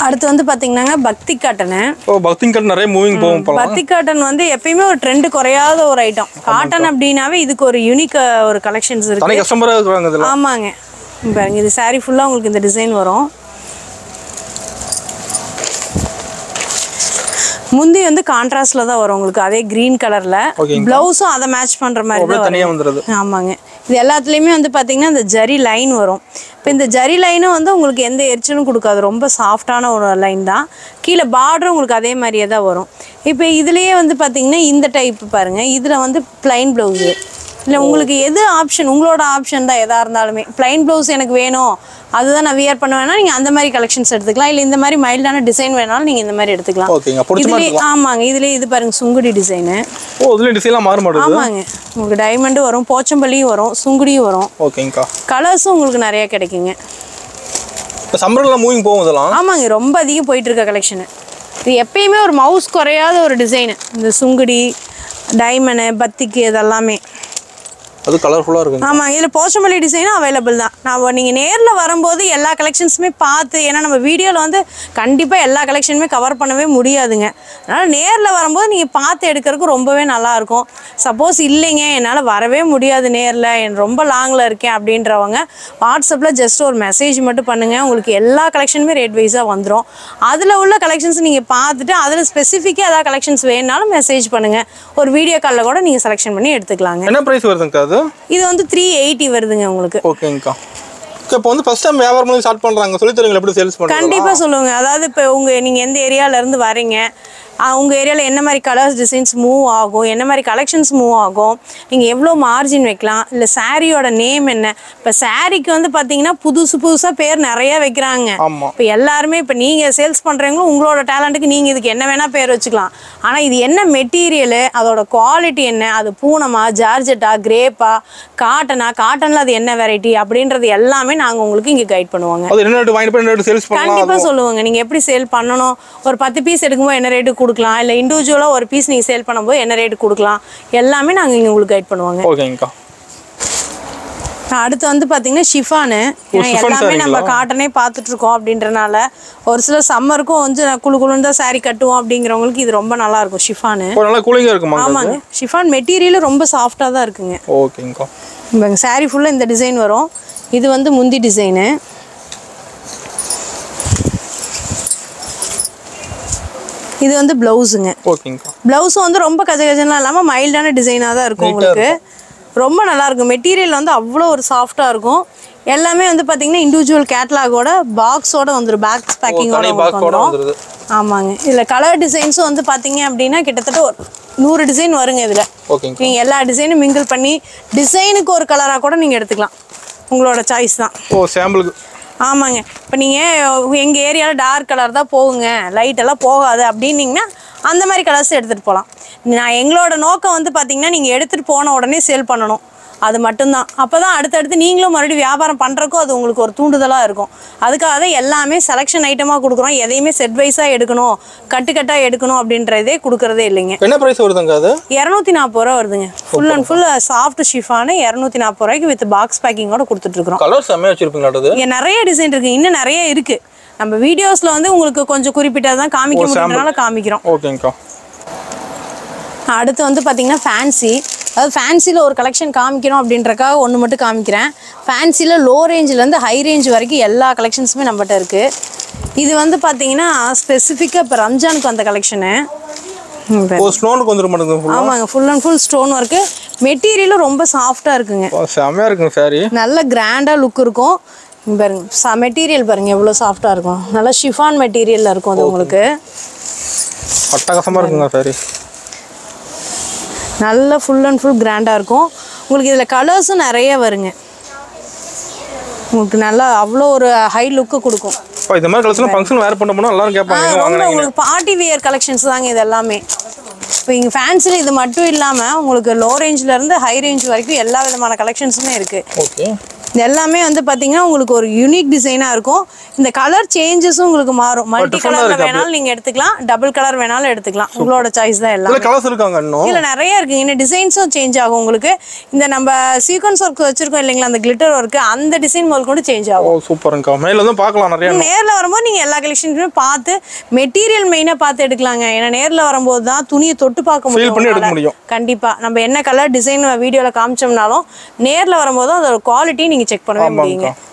அடுத்து வந்து பார்த்தீங்கன்னா பக்தி காட்டனு ஓ பக்திங் கட் நிறைய மூவிங் போகும் போலாம் பத்தி காட்டன் வந்து எப்பயுமே ஒரு ட்ரெண்ட் குறையாத ஒரு ஐட்டம் காட்டன் அப்படின்னாவே இதுக்கு ஒரு யூனிக் ஒரு கலெக்ஷன்ஸ் இருக்கு தனி கஸ்டமராக இருக்கிறாங்க இதில் ஆமாங்க இங்க பாருங்க இது saree ஃபுல்லாக உங்களுக்கு இந்த டிசைன் வரும் முந்தி வந்து கான்ட்ராஸ்ட்ல தான் வரும் உங்களுக்கு அதே கிரீன் கலர்ல ஓகேங்க. பிளவுஸும் அதை மேட்ச் பண்ற மாதிரி அப்படியே தான் தனியாக வந்துடுது வரும். ஆமாங்க இது எல்லாத்துலேயுமே வந்து பார்த்தீங்கன்னா இந்த ஜரி லைன் வரும் இப்போ இந்த ஜரி லைனும் வந்து உங்களுக்கு எந்த எரிச்சலும் கொடுக்காது ரொம்ப சாஃப்டான ஒரு லைன் தான் கீழே பார்டரும் உங்களுக்கு அதே மாதிரியே தான் வரும் இப்போ இதுலேயே வந்து பார்த்தீங்கன்னா இந்த டைப் பாருங்க இதில் வந்து பிளைன் ப்ளவுஸு இல்லை உங்களுக்கு எது ஆப்ஷன் உங்களோட ஆப்ஷன் தான் எதாக இருந்தாலுமே பிளைன் ப்ளவுஸ் எனக்கு வேணும் அதுதான் நான் வியர் பண்ணுவேன்னா நீங்கள் அந்த மாதிரி கலெக்ஷன்ஸ் எடுத்துக்கலாம் இல்லை இந்த மாதிரி மைல்டான டிசைன் வேணாலும் நீங்கள் இந்த மாதிரி எடுத்துக்கலாம் ஓகேங்க பிடிச்ச மாதிரி இதுலேயே ஆமாங்க இதுலேயே இது பாருங்க சுங்குடி டிசைனு ஓ இதுலேயும் டிசைன்லாம் மாற மாட்டேங்குது ஆமாங்க உங்களுக்கு டைமண்டும் வரும் போச்சம்பள்ளியும் வரும் சுங்குடியும் வரும் ஓகேங்கக்கா கலர்ஸும் உங்களுக்கு நிறைய கிடைக்குங்க இப்போ சம்மர்லாம் மூவிங் போகும் இதெல்லாம் ஆமாங்க ரொம்ப அதிகம் போயிட்டு இருக்க கலெக்ஷனு இது எப்பயுமே ஒரு மவுஸ் குறையாத ஒரு டிசைனு இந்த சுங்குடி டைமண்டு பத்திக்கு இதெல்லாமே அது கலர்ஃபுல்லாக இருக்குங்க ஆமாம் இதில் போச்சமல்லி டிசைனும் அவைலபிள் தான் நான் நீங்கள் நேரில் வரும்போது எல்லா கலெக்ஷன்ஸுமே பார்த்து ஏன்னா நம்ம வீடியோவில் வந்து கண்டிப்பாக எல்லா கலெக்ஷனுமே கவர் பண்ணவே முடியாதுங்க அதனால் நேரில் வரும்போது நீங்கள் பார்த்து எடுக்கிறதுக்கு ரொம்பவே நல்லாயிருக்கும் சப்போஸ் இல்லைங்க என்னால் வரவே முடியாது நேரில் என் ரொம்ப லாங்கில் இருக்கேன் அப்படின்றவங்க வாட்ஸ்அப்பில் ஜஸ்ட் ஒரு மெசேஜ் மட்டும் பண்ணுங்கள் உங்களுக்கு எல்லா கலெக்ஷனுமே ரேட் வைஸாக வந்துடும் அதில் உள்ள கலெக்ஷன்ஸ் நீங்கள் பார்த்துட்டு அதில் ஸ்பெசிஃபிக்காக ஏதாவது கலெக்ஷன்ஸ் வேணுனாலும் மெசேஜ் பண்ணுங்கள் ஒரு வீடியோ காலில் கூட நீங்கள் செலெக்ஷன் பண்ணி எடுத்துக்கலாங்க என்ன ப்ரைஸ் வருதுங்கக்கா அது இது வந்து த்ரீ எயிட்டி வருதுங்க உங்களுக்கு ஓகேங்கக்கா ஓகே இப்போ வந்து ஃபஸ்ட் டைம் வியாபாரம் பண்ணி ஸ்டார்ட் பண்ணுறாங்க சொல்லி தருவீங்களா எப்படி சேல்ஸ் பண்ணுறாங்க கண்டிப்பாக சொல்லுவாங்க அதாவது இப்போ உங்கள் நீங்கள் எந்த ஏரியால இருந்து வரீங்க ஆஹ் உங்க ஏரியாவில் என்ன மாதிரி கலர்ஸ் டிசைன்ஸ் மூவ் ஆகும் என்ன மாதிரி கலெக்ஷன்ஸ் மூவ் ஆகும் நீங்கள் எவ்வளோ மார்ஜின் வைக்கலாம் இல்லை சாரியோட நேம் என்ன இப்போ சாரிக்கு வந்து பார்த்தீங்கன்னா புதுசு புதுசாக பேர் நிறைய வைக்கிறாங்க ஆமாம் இப்போ எல்லாருமே இப்போ நீங்கள் சேல்ஸ் பண்ணுறவங்களும் உங்களோட டேலண்ட்டுக்கு நீங்கள் இதுக்கு என்ன வேணால் பேர் வச்சுக்கலாம் ஆனால் இது என்ன மெட்டீரியலு அதோட குவாலிட்டி என்ன அது பூனமா ஜார்ஜெட்டா கிரேப்பா காட்டனா காட்டனில் அது என்ன வெரைட்டி அப்படின்றது எல்லாமே நாங்கள் உங்களுக்கு இங்கே கைட் பண்ணுவோங்க அது என்ன ரேட்டு வாங்கிட்டு போய் என்ன ரேட்டு சேல்ஸ் பண்ணலாம் கண்டிப்பாக சொல்லுவாங்க நீங்கள் எப்படி சேல் பண்ணணும் ஒரு பத்து பீஸ் எடுக்கும்போது என்ன ரேட்டு கொடுக்கலாம் இல்லை இண்டிவிஜுவலாக ஒரு பீஸ் நீங்கள் சேல் பண்ணும்போது என்ன ரேட்டு கொடுக்கலாம் எல்லாமே நாங்கள் இங்கே உங்களுக்கு கைட் பண்ணுவாங்க ஓகேங்கக்கா அடுத்து வந்து பார்த்தீங்கன்னா ஷிஃபானு ஏன்னா chiffon எல்லாமே நம்ம saree-ங்களா? காட்டனே பார்த்துட்டு இருக்கோம் அப்படின்றனால ஒரு சில சம்மருக்கும் வந்து குழு குழுன்னு தான் saree கட்டுவோம் அப்படிங்கிறவங்களுக்கு இது ரொம்ப நல்லா இருக்கும் ஷிஃபானு இப்போ நல்லா கூலிங்காக இருக்குமா ஆமாங்க ஷிஃபான் மெட்டீரியலும் ரொம்ப சாஃப்டாக தான் இருக்குங்க ஓகேங்கக்கா இப்போ saree ஃபுல்லாக இந்த டிசைன் வரும் இது வந்து முந்தி டிசைனு இது வந்து ப்ளவுஸுங்க ஓகேங்கக்கா ப்ளவுஸும் வந்து ரொம்ப கஜ கஜன்லாம் இல்லாமல் மைல்டான டிசைனாக தான் இருக்கும் Neat-ஆ உங்களுக்கு ரொம்ப நல்லா இருக்கும் மெட்டீரியல் வந்து அவ்வளோ ஒரு சாஃப்டாக இருக்கும் எல்லாமே வந்து பார்த்தீங்கன்னா இண்டிவிஜுவல் கேட்லாகோட பாக்ஸோட வந்துடும் பேக்ஸ் பேக்கிங்கோட தனி உங்களுக்கு பாக்ஸோட வந்துடும் வந்துருது ஆமாங்க இதில் கலர் டிசைன்ஸும் வந்து பார்த்தீங்க அப்படின்னா கிட்டத்தட்ட ஒரு நூறு டிசைன் வருங்க இதில் ஓகேங்க நீங்கள் எல்லா டிசைனும் மிங்கிள் பண்ணி டிசைனுக்கு ஒரு கலராக கூட நீங்கள் எடுத்துக்கலாம் உங்களோட சாய்ஸ் தான் ஓ சாம்பிளுக்கு ஆமாங்க இப்போ நீங்கள் எங்கள் ஏரியாவில் டார்க் கலர் தான் போகுங்க லைட் எல்லாம் போகாது அப்படின்னீங்கன்னா அந்த மாதிரி கலர்ஸ் எடுத்துகிட்டு போகலாம் நான் எங்களோட நோக்கம் வந்து பார்த்தீங்கன்னா நீங்கள் எடுத்துகிட்டு போன உடனே சேல் பண்ணணும் அது மட்டும்தான் அப்போ தான் அடுத்தடுத்து நீங்களும் மறுபடியும் வியாபாரம் பண்ணுறக்கும் அது உங்களுக்கு ஒரு தூண்டுதலாக இருக்கும் அதுக்காக தான் எல்லாமே செலெக்ஷன் ஐட்டமாக கொடுக்குறோம் எதையுமே செட் வைஸாக எடுக்கணும் கட்டுக்கட்டாக எடுக்கணும் அப்படின்றதே கொடுக்குறதே இல்லைங்க என்ன ப்ரைஸ் வருதுங்க அது இரநூத்தி நாற்பது ரூபா வருதுங்க full and full soft chiffon இரநூத்தி நாற்பது ரூபாய்க்கு வித் பாக்ஸ் பேக்கிங்கோட கொடுத்துட்ருக்குறோம் கலர் செம்மையாக வச்சிருப்பீங்களாட்டது இங்கே நிறைய டிசைன் இருக்கு இன்னும் நிறைய இருக்கு நம்ம வீடியோஸ்ல வந்து உங்களுக்கு கொஞ்சம் குறிப்பிட்டது தான் காமிக்க ஓ, sample. முடியறதுனால காமிக்கிறோம் ஓகேங்கக்கா அடுத்து வந்து பார்த்தீங்கன்னா ஃபேன்சி அதாவது ஃபேன்சியில் ஒரு கலெக்ஷன் காமிக்கணும் அப்படின்றக்காக ஒன்று மட்டும் காமிக்கிறேன் ஃபேன்சியில் லோ ரேஞ்சிலேருந்து ஹை ரேஞ்ச் வரைக்கும் எல்லா கலெக்ஷன்ஸுமே நம்மகிட்ட இருக்குது இது வந்து பார்த்தீங்கன்னா ஸ்பெசிஃபிக்காக இப்போ ரம்ஜானுக்கு வந்த கலெக்ஷனு ஓ ஸ்டோனுக்கு வந்துட மாட்டேங்குது ஃபுல்லாக ஆமாங்க full and full stone work மெட்டீரியலும் ரொம்ப சாஃப்டாக இருக்குங்க செம்மையாக இருக்குங்க சாரி நல்ல கிராண்டாக லுக் இருக்கும் இங்க பாருங்க ச மெட்டீரியல் பாருங்க எவ்வளோ சாஃப்டாக இருக்கும் நல்லா ஷிஃபான் மெட்டீரியலில் இருக்கும் அது உங்களுக்கு அட்டகாசமாக இருக்குங்க சாரி நல்ல ஃபுல் அண்ட் ஃபுல் கிராண்டாக இருக்கும் உங்களுக்கு இதில் கலர்ஸும் நிறைய வருங்க உங்களுக்கு நல்லா அவ்வளோ ஒரு ஹை லுக்கு கொடுக்கும் இப்போ இந்த மாதிரி கலர்ஸ்லாம் ஃபங்க்ஷன் வேர் பண்ண போனால் எல்லாரும் ஆ, கேட்பாங்க எங்க ரொம்ப வாங்கினீங்க உங்களுக்கு பார்ட்டி வியர் கலெக்ஷன்ஸ் தாங்க இது எல்லாமே இப்போ இங்கே ஃபேன்ஸில் இது மட்டும் இல்லாமல் உங்களுக்கு லோ ரேஞ்சிலேருந்து ஹை ரேஞ்ச் வரைக்கும் எல்லா விதமான கலெக்ஷன்ஸுமே இருக்குது ஓகே இது எல்லாமே வந்து பார்த்தீங்கன்னா உங்களுக்கு ஒரு யூனிக் டிசைனாக இருக்கும் இந்த கலர் சேஞ்சஸும் உங்களுக்கு மாறும் மல்டி கலரில் வேணாலும் நீங்கள் எடுத்துக்கலாம் டபுள் கலர் வேணாலும் எடுத்துக்கலாம் உங்களோட சாய்ஸ் தான் எல்லாம் இதில் கலர்ஸ் இருக்காங்க இன்னும் இதில் நிறைய இருக்கு இன்னும் டிசைன்ஸும் சேஞ்ச் ஆகும் உங்களுக்கு இந்த நம்ம சீக்வன்ஸ் ஒர்க் வச்சிருக்கோம் இல்லைங்களா அந்த கிளிட்டர் ஒர்க் அந்த டிசைன் முதல் கொண்டு சேஞ்ச் ஆகும் ஓ சூப்பருங்கக்கா மேல வந்து பார்க்கலாம் நிறைய நேரில் வரும்போது நீங்கள் எல்லா கலெக்ஷனுமே பார்த்து மெட்டீரியல் மெயினாக பார்த்து எடுக்கலாங்க ஏன்னா நேரில் வரும்போது தான் துணியை தொட்டு பார்க்க Feel பண்ணி எடுக்க உங்களால. முடியும். கண்டிப்பா நம்ம என்ன கலர் டிசைன் வீடியோவில் காமிச்சோம்னாலும் நேரில் வரும்போது அதோட குவாலிட்டி நீங்கள் செக் பண்ணவே முடியுங்க ஆமாங்கக்கா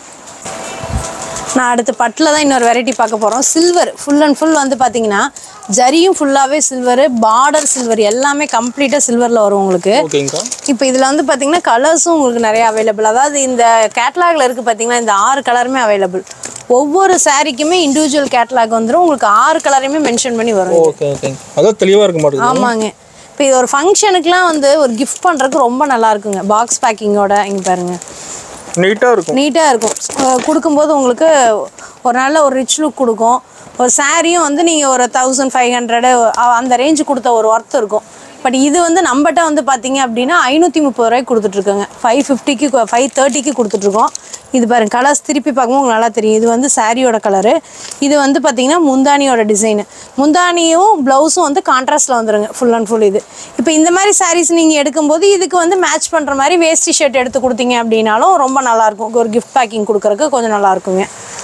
நான் அடுத்து பட்டில் தான் இன்னொரு வெரைட்டி பார்க்க போகிறோம் சில்வர் ஃபுல் அண்ட் ஃபுல் வந்து பார்த்தீங்கன்னா ஜரியும் ஃபுல்லாகவே சில்வரு பார்டர் சில்வர் எல்லாமே கம்ப்ளீட்டாக சில்வரில் வரும் உங்களுக்கு ஓகேங்கக்கா இப்போ இதில் வந்து பார்த்தீங்கன்னா கலர்ஸும் உங்களுக்கு நிறைய அவைலபிள் அதாவது இந்த கேட்லாகில் இருக்குது பார்த்தீங்கன்னா இந்த ஆறு கலருமே அவைலபிள் ஒவ்வொரு சாரீக்குமே இண்டிவிஜுவல் கேட்லாக் வந்துடும் உங்களுக்கு ஆறு கலரையுமே மென்ஷன் பண்ணி வரும் ஓகே ஓகேங்க அதான் தெளிவாக இருக்க மாட்டேங்குது ஆமாங்க இப்போ இது ஒரு ஃபங்க்ஷனுக்குலாம் வந்து ஒரு கிஃப்ட் பண்ணுறதுக்கு ரொம்ப நல்லா இருக்குங்க பாக்ஸ் பேக்கிங்கோட இங்கே பாருங்க நீட்டாக இருக்கும் நீட்டாக இருக்கும் அஹ் கொடுக்கும்போது உங்களுக்கு ஒரு நல்ல ஒரு ரிச் லுக் கொடுக்கும் ஒரு சாரியும் வந்து நீங்கள் ஒரு தௌசண்ட் ஃபைவ் ஹண்ட்ரடு அந்த ரேஞ்சு கொடுத்த ஒரு ஒர்த் இருக்கும் பட் இது வந்து நம்மகிட்ட வந்து பார்த்தீங்க அப்படின்னா ஐநூற்றி முப்பது ரூபாய்க்கு கொடுத்துட்ருக்கோங்க ஃபைவ் ஃபிஃப்டிக்கு ஃபைவ் தேர்ட்டிக்கு கொடுத்துட்ருக்கோம் இது பாருங்க கலர்ஸ் திருப்பி பார்க்கும்போது உங்களுக்கு நல்லா தெரியும் இது வந்து சாரியோட கலரு இது வந்து பார்த்தீங்கன்னா முந்தானியோட டிசைனு முந்தானியும் ப்ளவுஸும் வந்து கான்ட்ராஸ்ட்டில் வந்துருங்க ஃபுல் அண்ட் ஃபுல் இது இப்போ இந்த மாதிரி சாரீஸ் நீங்கள் எடுக்கும்போது இதுக்கு வந்து மேட்ச் பண்ணுற மாதிரி வேஸ்டி ஷர்ட் எடுத்து கொடுத்தீங்க அப்படின்னாலும் ரொம்ப நல்லாயிருக்கும் ஒரு கிஃப்ட் பேக்கிங் கொடுக்குறதுக்கு கொஞ்சம் நல்லா இருக்குங்க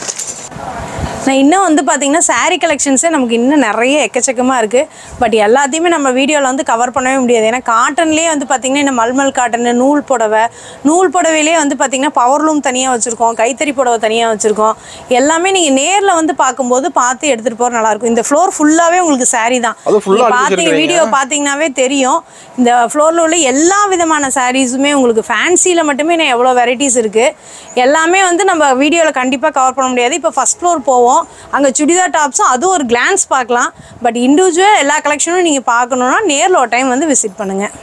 நான் இன்னும் வந்து பார்த்தீங்கன்னா saree கலெக்ஷன்ஸே நமக்கு இன்னும் நிறைய எக்கச்சக்கமாக இருக்குது பட் எல்லாத்தையுமே நம்ம வீடியோவில் வந்து கவர் பண்ணவே முடியாது ஏன்னா காட்டன்லேயே வந்து பார்த்திங்கன்னா இந்த மல்மல் காட்டன் நூல் புடவை நூல் புடவையிலே வந்து பார்த்திங்கன்னா பவர்லூம் தனியாக வச்சுருக்கோம் கைத்தறி புடவை தனியாக வச்சுருக்கோம் எல்லாமே நீங்கள் நேரில் வந்து பார்க்கும்போது பார்த்து எடுத்துகிட்டு போகிற நல்லாயிருக்கும் இந்த ஃப்ளோர் ஃபுல்லாகவே உங்களுக்கு saree தான் அது full ஆ நீங்க அடுக்கி பார்த்தீங்க வச்சிருக்கீங்க. வீடியோ பார்த்தீங்கன்னாவே தெரியும் இந்த ஃப்ளோரில் உள்ள எல்லா விதமான சாரீஸுமே உங்களுக்கு ஃபேன்சியில் மட்டுமே நான் எவ்வளோ வெரைட்டிஸ் இருக்குது எல்லாமே வந்து நம்ம வீடியோவில் கண்டிப்பாக கவர் பண்ண முடியாது இப்போ ஃபஸ்ட் ஃப்ளோர் போவோம் அங்கே சுடிதார் டாப்ஸும் அதுவும் ஒரு கிளான்ஸ் பார்க்கலாம் பட் இண்டிவிஜுவல் எல்லா கலெக்ஷனும் நீங்கள் பார்க்கணுன்னா நேரில் ஒரு டைம் வந்து விசிட் பண்ணுங்கள்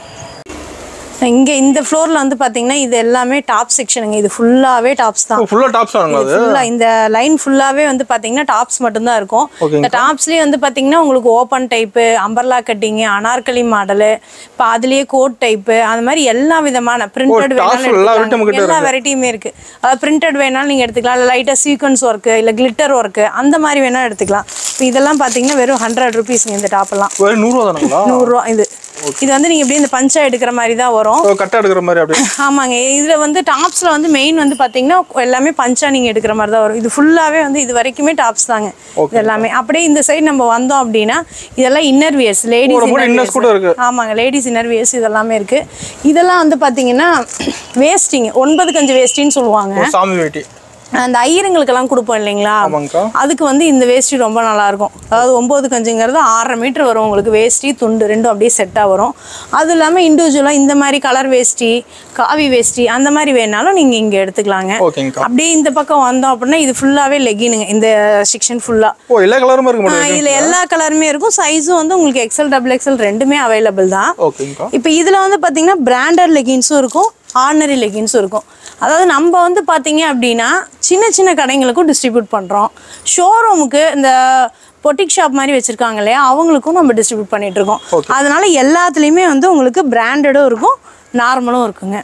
இங்கே இந்த ஃப்ளோரில் வந்து பார்த்தீங்கன்னா இது எல்லாமே டாப் செக்ஷனுங்க இது ஃபுல்லாகவே டாப்ஸ் தான் ஃபுல்லாக டாப்ஸ் ஆனுங்களா அது ஃபுல்லாக இந்த லைன் ஃபுல்லாகவே வந்து பார்த்தீங்கன்னா டாப்ஸ் மட்டும்தான் இருக்கும் ஓகேங்க. இந்த டாப்ஸ்லேயே வந்து பார்த்தீங்கன்னா உங்களுக்கு open type umbrella cutting Anarkali model இப்போ அதுலேயே கோட் டைப்பு அந்த மாதிரி எல்லா விதமான பிரிண்டட் tops வேணாலும் எல்லா எடுத்துக்கலாம். item கிட்ட எல்லா வெரைட்டியுமே இருக்குது அதாவது பிரிண்டட் வேணாலும் நீங்கள் எடுத்துக்கலாம் இல்லை லைட்டாக சீக்வன்ஸ் ஒர்க்கு இல்லை கிளிட்டர் ஒர்க்கு அந்த மாதிரி வேணாலும் எடுத்துக்கலாம் இப்போ இதெல்லாம் பார்த்தீங்கன்னா வெறும் ஹண்ட்ரட் ருபீஸ்ங்க இந்த டாப்பெல்லாம் ஒரு நூறுரூவா தானுங்களா நூறுரூவா இது இது வந்து நீங்கள் இப்படியே இந்த பஞ்சா எடுக்கிற மாதிரி தான் வரும் ஓ, கட்டை எடுக்கிற மாதிரி அப்படியே ஆமாங்க இதில் வந்து டாப்ஸில் வந்து மெயின் வந்து பார்த்தீங்கன்னா எல்லாமே பஞ்சா நீங்கள் எடுக்கிற மாதிரி தான் வரும் இது ஃபுல்லாகவே வந்து இது வரைக்குமே டாப்ஸ் தாங்க இது எல்லாமே அப்படியே இந்த சைடு நம்ம வந்தோம் அப்படின்னா இதெல்லாம் இன்னர் வியர்ஸ் லேடிஸ் ஒரு மூணு inners கூட இருக்கு. ஆமாங்க லேடிஸ் இன்னர் வியர்ஸ் இதெல்லாமே இருக்குது இதெல்லாம் வந்து பார்த்தீங்கன்னா வேஸ்டிங் ஒன்பது கஞ்சு வேஸ்டின்னு சொல்லுவாங்க ஒரு சாமி வேட்டி அந்த ஐயருங்களுக்கெல்லாம் கொடுப்போம் இல்லைங்களா ஆமாங்கக்கா அதுக்கு வந்து இந்த வேஷ்டி ரொம்ப நல்லா இருக்கும் அதாவது ஒம்பது கஞ்சுங்கிறது ஆறரை மீட்டர் வரும் உங்களுக்கு வேஷ்டி துண்டு ரெண்டும் அப்படியே செட்டாக வரும் அது இல்லாமல் இண்டிவிஜுவலாக இந்த மாதிரி கலர் வேஷ்டி காவி வேஷ்டி அந்த மாதிரி வேணாலும் நீங்கள் இங்கே எடுத்துக்கலாங்க ஓகேங்கக்கா அப்படியே இந்த பக்கம் வந்தோம் அப்படின்னா இது ஃபுல்லாகவே லெகினுங்க இந்த செக்ஷன் ஃபுல்லாக ஓ எல்லா கலருமே இருக்க மாட்டேங்குது இதில் எல்லா கலருமே இருக்கும் சைஸும் வந்து உங்களுக்கு எக்ஸல் டபுள் எக்ஸல் ரெண்டுமே அவைலபிள் தான் ஓகேங்கக்கா இப்போ இதில் வந்து பார்த்தீங்கன்னா பிராண்டட் லெகின்ஸும் இருக்கும் ஆர்டினரி லெகின்ஸும் இருக்கும் அதாவது நம்ம வந்து பார்த்தீங்க அப்படின்னா சின்ன சின்ன கடைங்களுக்கும் டிஸ்ட்ரிபியூட் பண்ணுறோம் ஷோரூமுக்கு இந்த பொட்டிக் ஷாப் மாதிரி வச்சுருக்காங்க இல்லையா அவங்களுக்கும் நம்ம டிஸ்ட்ரிபியூட் பண்ணிட்டு இருக்கோம் அதனால எல்லாத்துலேயுமே வந்து உங்களுக்கு பிராண்டடும் இருக்கும் நார்மலும் இருக்குங்க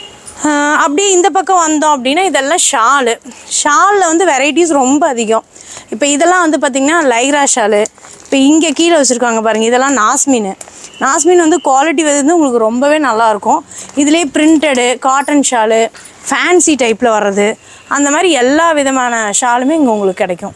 ஆஹ் அப்படியே இந்த பக்கம் வந்தோம் அப்படின்னா இதெல்லாம் ஷாலு ஷாலில் வந்து வெரைட்டிஸ் ரொம்ப அதிகம் இப்போ இதெல்லாம் வந்து பார்த்திங்கன்னா லைக்ரா ஷாலு இப்போ இங்கே கீழே வச்சுருக்காங்க பாருங்கள் இதெல்லாம் நாஸ்மின் நாஸ்மின் வந்து குவாலிட்டி வந்து உங்களுக்கு ரொம்பவே நல்லாயிருக்கும் இதுலேயே பிரிண்டடு காட்டன் ஷாலு ஃபேன்சி டைப்பில் வர்றது அந்த மாதிரி எல்லா விதமான ஷாலுமே இங்கே உங்களுக்கு கிடைக்கும்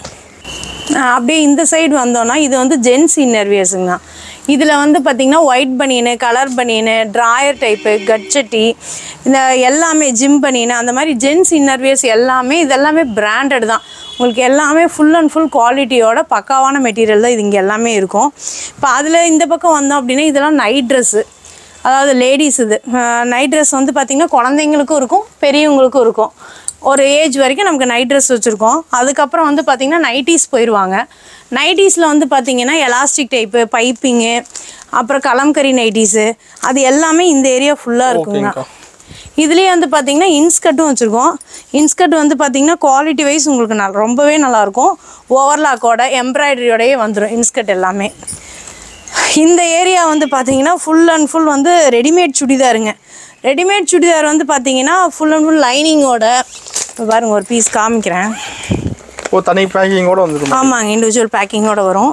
ஆஹ் அப்படியே இந்த சைடு வந்தோம்னா இது வந்து ஜென்ஸ் இன்னர்வியர்ஸுங்க தான் இதில் வந்து பார்த்திங்கன்னா white banian colour banian drawer type கட்சட்டி இந்த எல்லாமே ஜிம் பனியனு அந்த மாதிரி ஜென்ஸ் இன்னர்வியர்ஸ் எல்லாமே இதெல்லாமே பிராண்டட் தான் உங்களுக்கு எல்லாமே ஃபுல் அண்ட் ஃபுல் குவாலிட்டியோட பக்காவான மெட்டீரியல் தான் இது இங்கே எல்லாமே இருக்கும் இப்போ அதில் இந்த பக்கம் வந்தோம் அப்படின்னா இதெல்லாம் நைட் ட்ரெஸ்ஸு அதாவது லேடிஸ் இது நைட் ட்ரெஸ் வந்து பார்த்திங்கன்னா குழந்தைங்களுக்கும் இருக்கும் பெரியவங்களுக்கும் இருக்கும் ஒரு ஏஜ் வரைக்கும் நமக்கு நைட் ட்ரெஸ் வச்சுருக்கோம் அதுக்கப்புறம் வந்து பார்த்திங்கன்னா நைட்டிஸ் போயிடுவாங்க நைட்டிஸில் வந்து பார்த்திங்கன்னா எலாஸ்டிக் டைப்பு பைப்பிங்கு அப்புறம் கலம்கரி நைட்டிஸு அது எல்லாமே இந்த ஏரியா ஃபுல்லாக இருக்குங்க ஓகேங்கக்கா. இதுலேயே வந்து பார்த்தீங்கன்னா இன்ஸ்கர்ட்டும் வச்சுருக்கோம் இன்ஸ்கர்ட் வந்து பார்த்தீங்கன்னா குவாலிட்டி வைஸ் உங்களுக்கு நல் ரொம்பவே நல்லாயிருக்கும் ஓவர்லாக்கோட எம்ப்ராய்டரியோடயே வந்துடும் இன்ஸ்கர்ட் எல்லாமே இந்த ஏரியா வந்து பார்த்தீங்கன்னா ஃபுல் அண்ட் ஃபுல் வந்து ரெடிமேட் சுடிதாருங்க ரெடிமேட் சுடிதார் வந்து பார்த்தீங்கன்னா ஃபுல் அண்ட் ஃபுல் லைனிங்கோட இப்போ பாருங்க ஒரு பீஸ் காமிக்கிறேன் ஓ தனி பேக்கிங்கோட வந்துருமா ஆமாங்க இண்டிவிஜுவல் பேக்கிங்கோட வரும்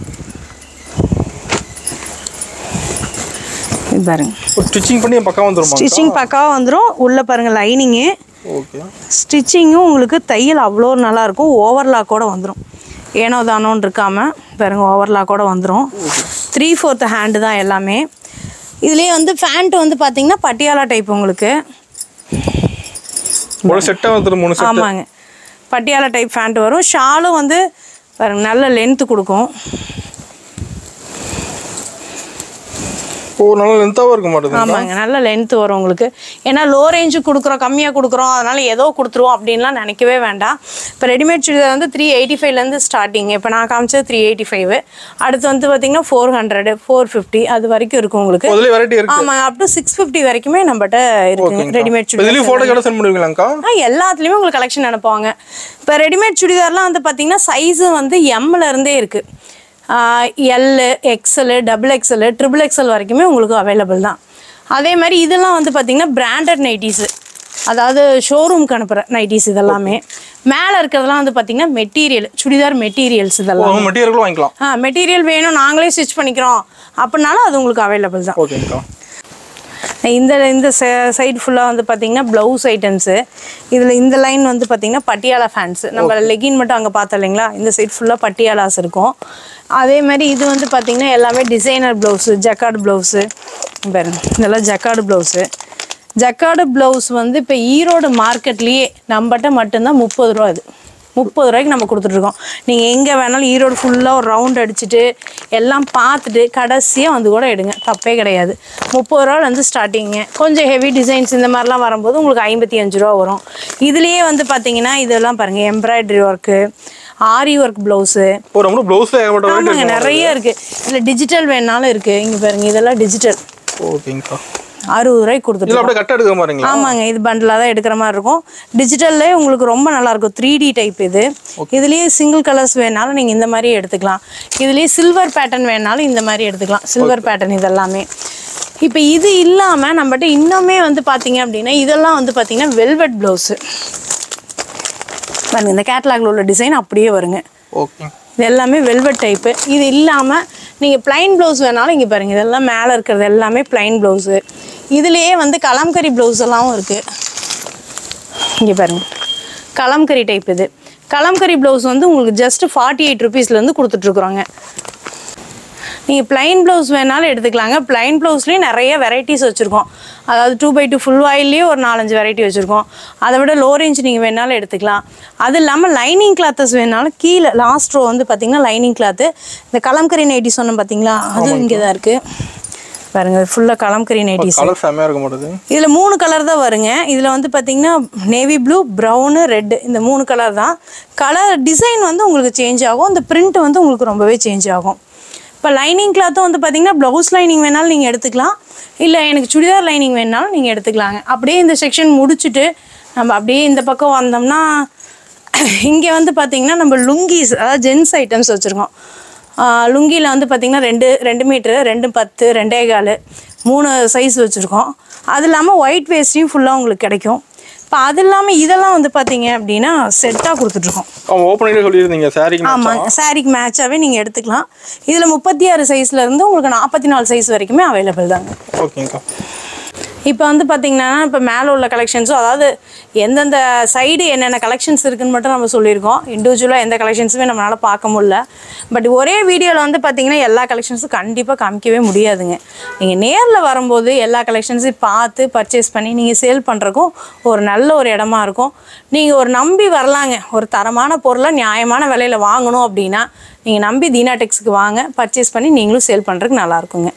இது பாருங்க ஒரு ஸ்டிச்சிங் பண்ணி பக்கம் வந்துருமா ஸ்டிச்சிங் பக்காவாக வந்துடும் உள்ளே பாருங்க லைனிங்கு ஓகே ஸ்டிச்சிங்கும் உங்களுக்கு தையல் அவ்வளோ நல்லாயிருக்கும் ஓவர்லாக்கோட வந்துடும் ஏனோ தானோன்னு இருக்காமல் பாருங்க ஓவர்லாக்கோட வந்துடும் த்ரீ ஃபோர்த் ஹேண்டு தான் எல்லாமே இதுலேயே வந்து ஃபேண்ட் வந்து பார்த்தீங்கன்னா பட்டியாலா டைப் உங்களுக்கு ஒரு செட்டாக வந்துடும் மூணு செட் ஆமாங்க பட்டியாலா டைப் ஃபேண்ட் வரும் ஷாலும் வந்து பாருங்க நல்ல லென்த்து கொடுக்கும் ஓ நல்ல லென்த்தாகவும் இருக்க மாட்டேங்குது ஆமாங்க நல்ல லென்த் வரும் உங்களுக்கு ஏன்னா லோ ரேஞ்சு கொடுக்குறோம் கம்மியாக கொடுக்குறோம் அதனால ஏதோ கொடுத்துருவோம் அப்படின்லாம் நினைக்கவே வேண்டாம் இப்போ ரெடிமேட் சுடிதார் வந்து த்ரீ எயிட்டி ஃபைவ்லேருந்து ஸ்டார்டிங் இப்போ நான் காமிச்சது த்ரீ எயிட்டி ஃபைவ் அடுத்து வந்து பார்த்தீங்கன்னா ஃபோர் ஹண்ட்ரட் ஃபோர் ஃபிஃப்டி அது வரைக்கும் இருக்கும் உங்களுக்கு அதுலேயே வெரைட்டி இருக்கு ஆமாம் அப் டு சிக்ஸ் ஃபிஃப்டி வரைக்குமே நம்மகிட்ட இருக்குங்க ரெடிமேட் சுடிதார் இதுலேயும் ஃபோட்டோ கூட சென்ட் பண்ணுவீங்களாக்கா ஆ எல்லாத்துலேயுமே உங்களுக்கு கலெக்ஷன் அனுப்புவாங்க இப்போ ரெடிமேட் சுடிதார்லாம் வந்து பார்த்தீங்கன்னா சைஸு வந்து எம்ல இருந்தே இருக்குது L XL double XL triple XL வரைக்குமே உங்களுக்கு அவைலபிள் தான் அதே மாதிரி இதெல்லாம் வந்து பார்த்தீங்கன்னா பிராண்டட் நைட்டிஸு அதாவது ஷோரூம்க்கு அனுப்புகிற நைட்டிஸ் இதெல்லாமே மேலே இருக்கிறதெல்லாம் வந்து பார்த்தீங்கன்னா மெட்டீரியல் சுடிதார் மெட்டீரியல்ஸ் இதெல்லாம் ஓ மெட்டீரியலும் வாங்கிக்கலாம் ஆ மெட்டீரியல் வேணும் நாங்களே ஸ்டிச் பண்ணிக்கிறோம் அப்படின்னாலும் அது உங்களுக்கு அவைலபிள் தான் ஓகேங்கக்கா இந்த இந்த சைடு ஃபுல்லாக வந்து பார்த்தீங்கன்னா ப்ளவுஸ் ஐட்டம்ஸு இதில் இந்த லைன் வந்து பார்த்தீங்கன்னா பட்டியாலா ஃபேன்ஸு நம்ம லெகின் மட்டும் அங்கே பார்த்தோம் இல்லைங்களா இந்த சைடு ஃபுல்லாக பட்டியாலாஸ் இருக்கும் அதே மாதிரி இது வந்து பார்த்தீங்கன்னா எல்லாமே டிசைனர் ப்ளவுஸு ஜக்கார்டு ப்ளவுஸு பாருங்க இதெல்லாம் ஜக்கார்டு ப்ளவுஸு ஜக்கார்டு ப்ளவுஸ் வந்து இப்போ ஈரோடு மார்க்கெட்லேயே நம்மகிட்ட மட்டும்தான் முப்பது ரூபா அது முப்பது ரூபாய்க்கு நம்ம கொடுத்துட்ருக்கோம் நீங்கள் எங்கே வேணாலும் ஈரோடு ஃபுல்லாக ஒரு ரவுண்ட் அடிச்சுட்டு எல்லாம் பார்த்துட்டு கடைசியாக வந்து கூட எடுங்க தப்பே கிடையாது முப்பது ரூபாலேருந்து ஸ்டார்டிங்க கொஞ்சம் ஹெவி டிசைன்ஸ் இந்த மாதிரிலாம் வரும்போது உங்களுக்கு ஐம்பத்தி அஞ்சு ரூபா வரும் இதுலேயே வந்து பார்த்தீங்கன்னா இதெல்லாம் பாருங்கள் embroidery work aari work blouse ஓ ரொம்ப ப்ளவுஸில் ஏகப்பட்ட வெரைட்டி ஆமாங்க நிறைய இருக்குது இதில் டிஜிட்டல் வேணாலும் இருக்குது இங்கே பாருங்க இதெல்லாம் டிஜிட்டல் ஓகேங்கக்கா அறுபது ரூபாய்க்கு கொடுத்துட்டு இதில் அப்படியே கட்ட எடுக்க மாட்டீங்களா ஆமாங்க இது பண்டிலாக தான் எடுக்கிற மாதிரி இருக்கும் டிஜிட்டல்லே உங்களுக்கு ரொம்ப நல்லா இருக்கும் த்ரீ டி டைப் இது இதுலேயே சிங்கிள் கலர்ஸ் வேணாலும் நீங்கள் இந்த மாதிரி எடுத்துக்கலாம் இதுலேயே சில்வர் பேட்டர்ன் வேணாலும் இந்த மாதிரி எடுத்துக்கலாம் சில்வர் பேட்டர்ன் இதெல்லாமே இப்போ இது இல்லாமல் நம்மகிட்ட இன்னுமே வந்து பார்த்தீங்க அப்படின்னா இதெல்லாம் வந்து பார்த்தீங்கன்னா வெல்வெட் ப்ளவுஸு பாருங்க இந்த கேட்லாகில் உள்ள டிசைன் அப்படியே வருங்க ஓகே இது எல்லாமே வெல்வெட் டைப்பு இது இல்லாமல் நீங்கள் plain ப்ளவுஸ் வேணாலும் இங்கே பாருங்கள் இதெல்லாம் மேலே இருக்கிறது எல்லாமே plain ப்ளவுஸு இதுலேயே வந்து கலம்கரி ப்ளவுஸ் எல்லாமும் இருக்குது இங்கே பாருங்க கலம்கரி டைப் இது கலம்கரி ப்ளவுஸ் வந்து உங்களுக்கு ஜஸ்ட் ஃபார்ட்டி எயிட் ருபீஸ்லேருந்து கொடுத்துட்ருக்குறோங்க நீங்கள் plain ப்ளவுஸ் வேணாலும் எடுத்துக்கலாங்க plain ப்ளவுஸ்லேயும் நிறைய வெரைட்டிஸ் வச்சுருக்கோம் அதாவது டூ பை டூ ஃபுல் வாயிலே ஒரு நாலஞ்சு வெரைட்டி வச்சுருக்கோம் அதை விட லோ ரேஞ்ச் நீங்கள் வேணாலும் எடுத்துக்கலாம் அது இல்லாமல் லைனிங் கிளாத்தஸ் வேணாலும் கீழே லாஸ்ட் ரோ வந்து பார்த்தீங்கன்னா லைனிங் கிளாத்து இந்த கலம்கரி நைட்டி சொன்னோம் பார்த்தீங்களா அதுவும் இங்கே தான் இருக்குது பாருங்க ஃபுல்லாக கலம்கரி நைட்டிஸ் கலர் செம்மையாக இருக்க மாட்டேது இதில் மூணு கலர் தான் வருங்க இதில் வந்து பார்த்தீங்கன்னா நேவி ப்ளூ ப்ரௌனு ரெட்டு இந்த மூணு கலர் தான் கலர் டிசைன் வந்து உங்களுக்கு சேஞ்ச் ஆகும் இந்த பிரிண்ட் வந்து உங்களுக்கு ரொம்பவே சேஞ்ச் ஆகும் இப்போ லைனிங் கிளாத்தும் வந்து பார்த்தீங்கன்னா ப்ளவுஸ் லைனிங் வேணாலும் நீங்கள் எடுத்துக்கலாம் இல்லை எனக்கு சுடிதார் லைனிங் வேணாலும் நீங்கள் எடுத்துக்கலாங்க அப்படியே இந்த செக்ஷன் முடிச்சுட்டு நம்ம அப்படியே இந்த பக்கம் வந்தோம்னா இங்கே வந்து பார்த்தீங்கன்னா நம்ம லுங்கீஸ் அதாவது ஜென்ஸ் ஐட்டம்ஸ் வச்சுருக்கோம் லுங்கியில் வந்து பார்த்திங்கன்னா ரெண்டு ரெண்டு மீட்ரு ரெண்டு பத்து ரெண்டே கால் மூணு சைஸ் வச்சுருக்கோம் அது இல்லாமல் ஒயிட் வேஸ்ட்டையும் ஃபுல்லாக உங்களுக்கு கிடைக்கும் இப்போ அது இல்லாமல் இதெல்லாம் வந்து பார்த்தீங்க அப்படின்னா செட்டாக கொடுத்துட்ருக்கோம் அவங்க ஓப்பனிங்லேயே சொல்லியிருந்தீங்க சாரிக்கு ஆமாங்க சாரிக்கு மேட்சாகவே நீங்கள் எடுத்துக்கலாம் இதில் முப்பத்தி ஆறு சைஸ்லேருந்து உங்களுக்கு நாற்பத்தி நாலு சைஸ் வரைக்குமே அவைலபிள் தாங்க ஓகேங்கக்கா இப்போ வந்து பார்த்தீங்கன்னா இப்போ மேலே உள்ள கலெக்ஷன்ஸும் அதாவது எந்தெந்த சைடு என்னென்ன கலெக்ஷன்ஸ் இருக்குன்னு மட்டும் நம்ம சொல்லியிருக்கோம் இண்டிவிஜுவலாக எந்த கலெக்ஷன்ஸுமே நம்மளால் பார்க்க முடியல பட் ஒரே வீடியோவில் வந்து பார்த்தீங்கன்னா எல்லா கலெக்ஷன்ஸும் கண்டிப்பாக காமிக்கவே முடியாதுங்க நீங்கள் நேரில் வரும்போது எல்லா கலெக்ஷன்ஸையும் பார்த்து பர்ச்சேஸ் பண்ணி நீங்கள் சேல் பண்ணுறக்கும் ஒரு நல்ல ஒரு இடமா இருக்கும் நீங்கள் ஒரு நம்பி வரலாங்க ஒரு தரமான பொருளை நியாயமான விலையில் வாங்கணும் அப்படின்னா நீங்கள் நம்பி தீனா டெக்ஸ்க்கு வாங்க பர்ச்சேஸ் பண்ணி நீங்களும் சேல் பண்ணுறதுக்கு நல்லா இருக்குங்க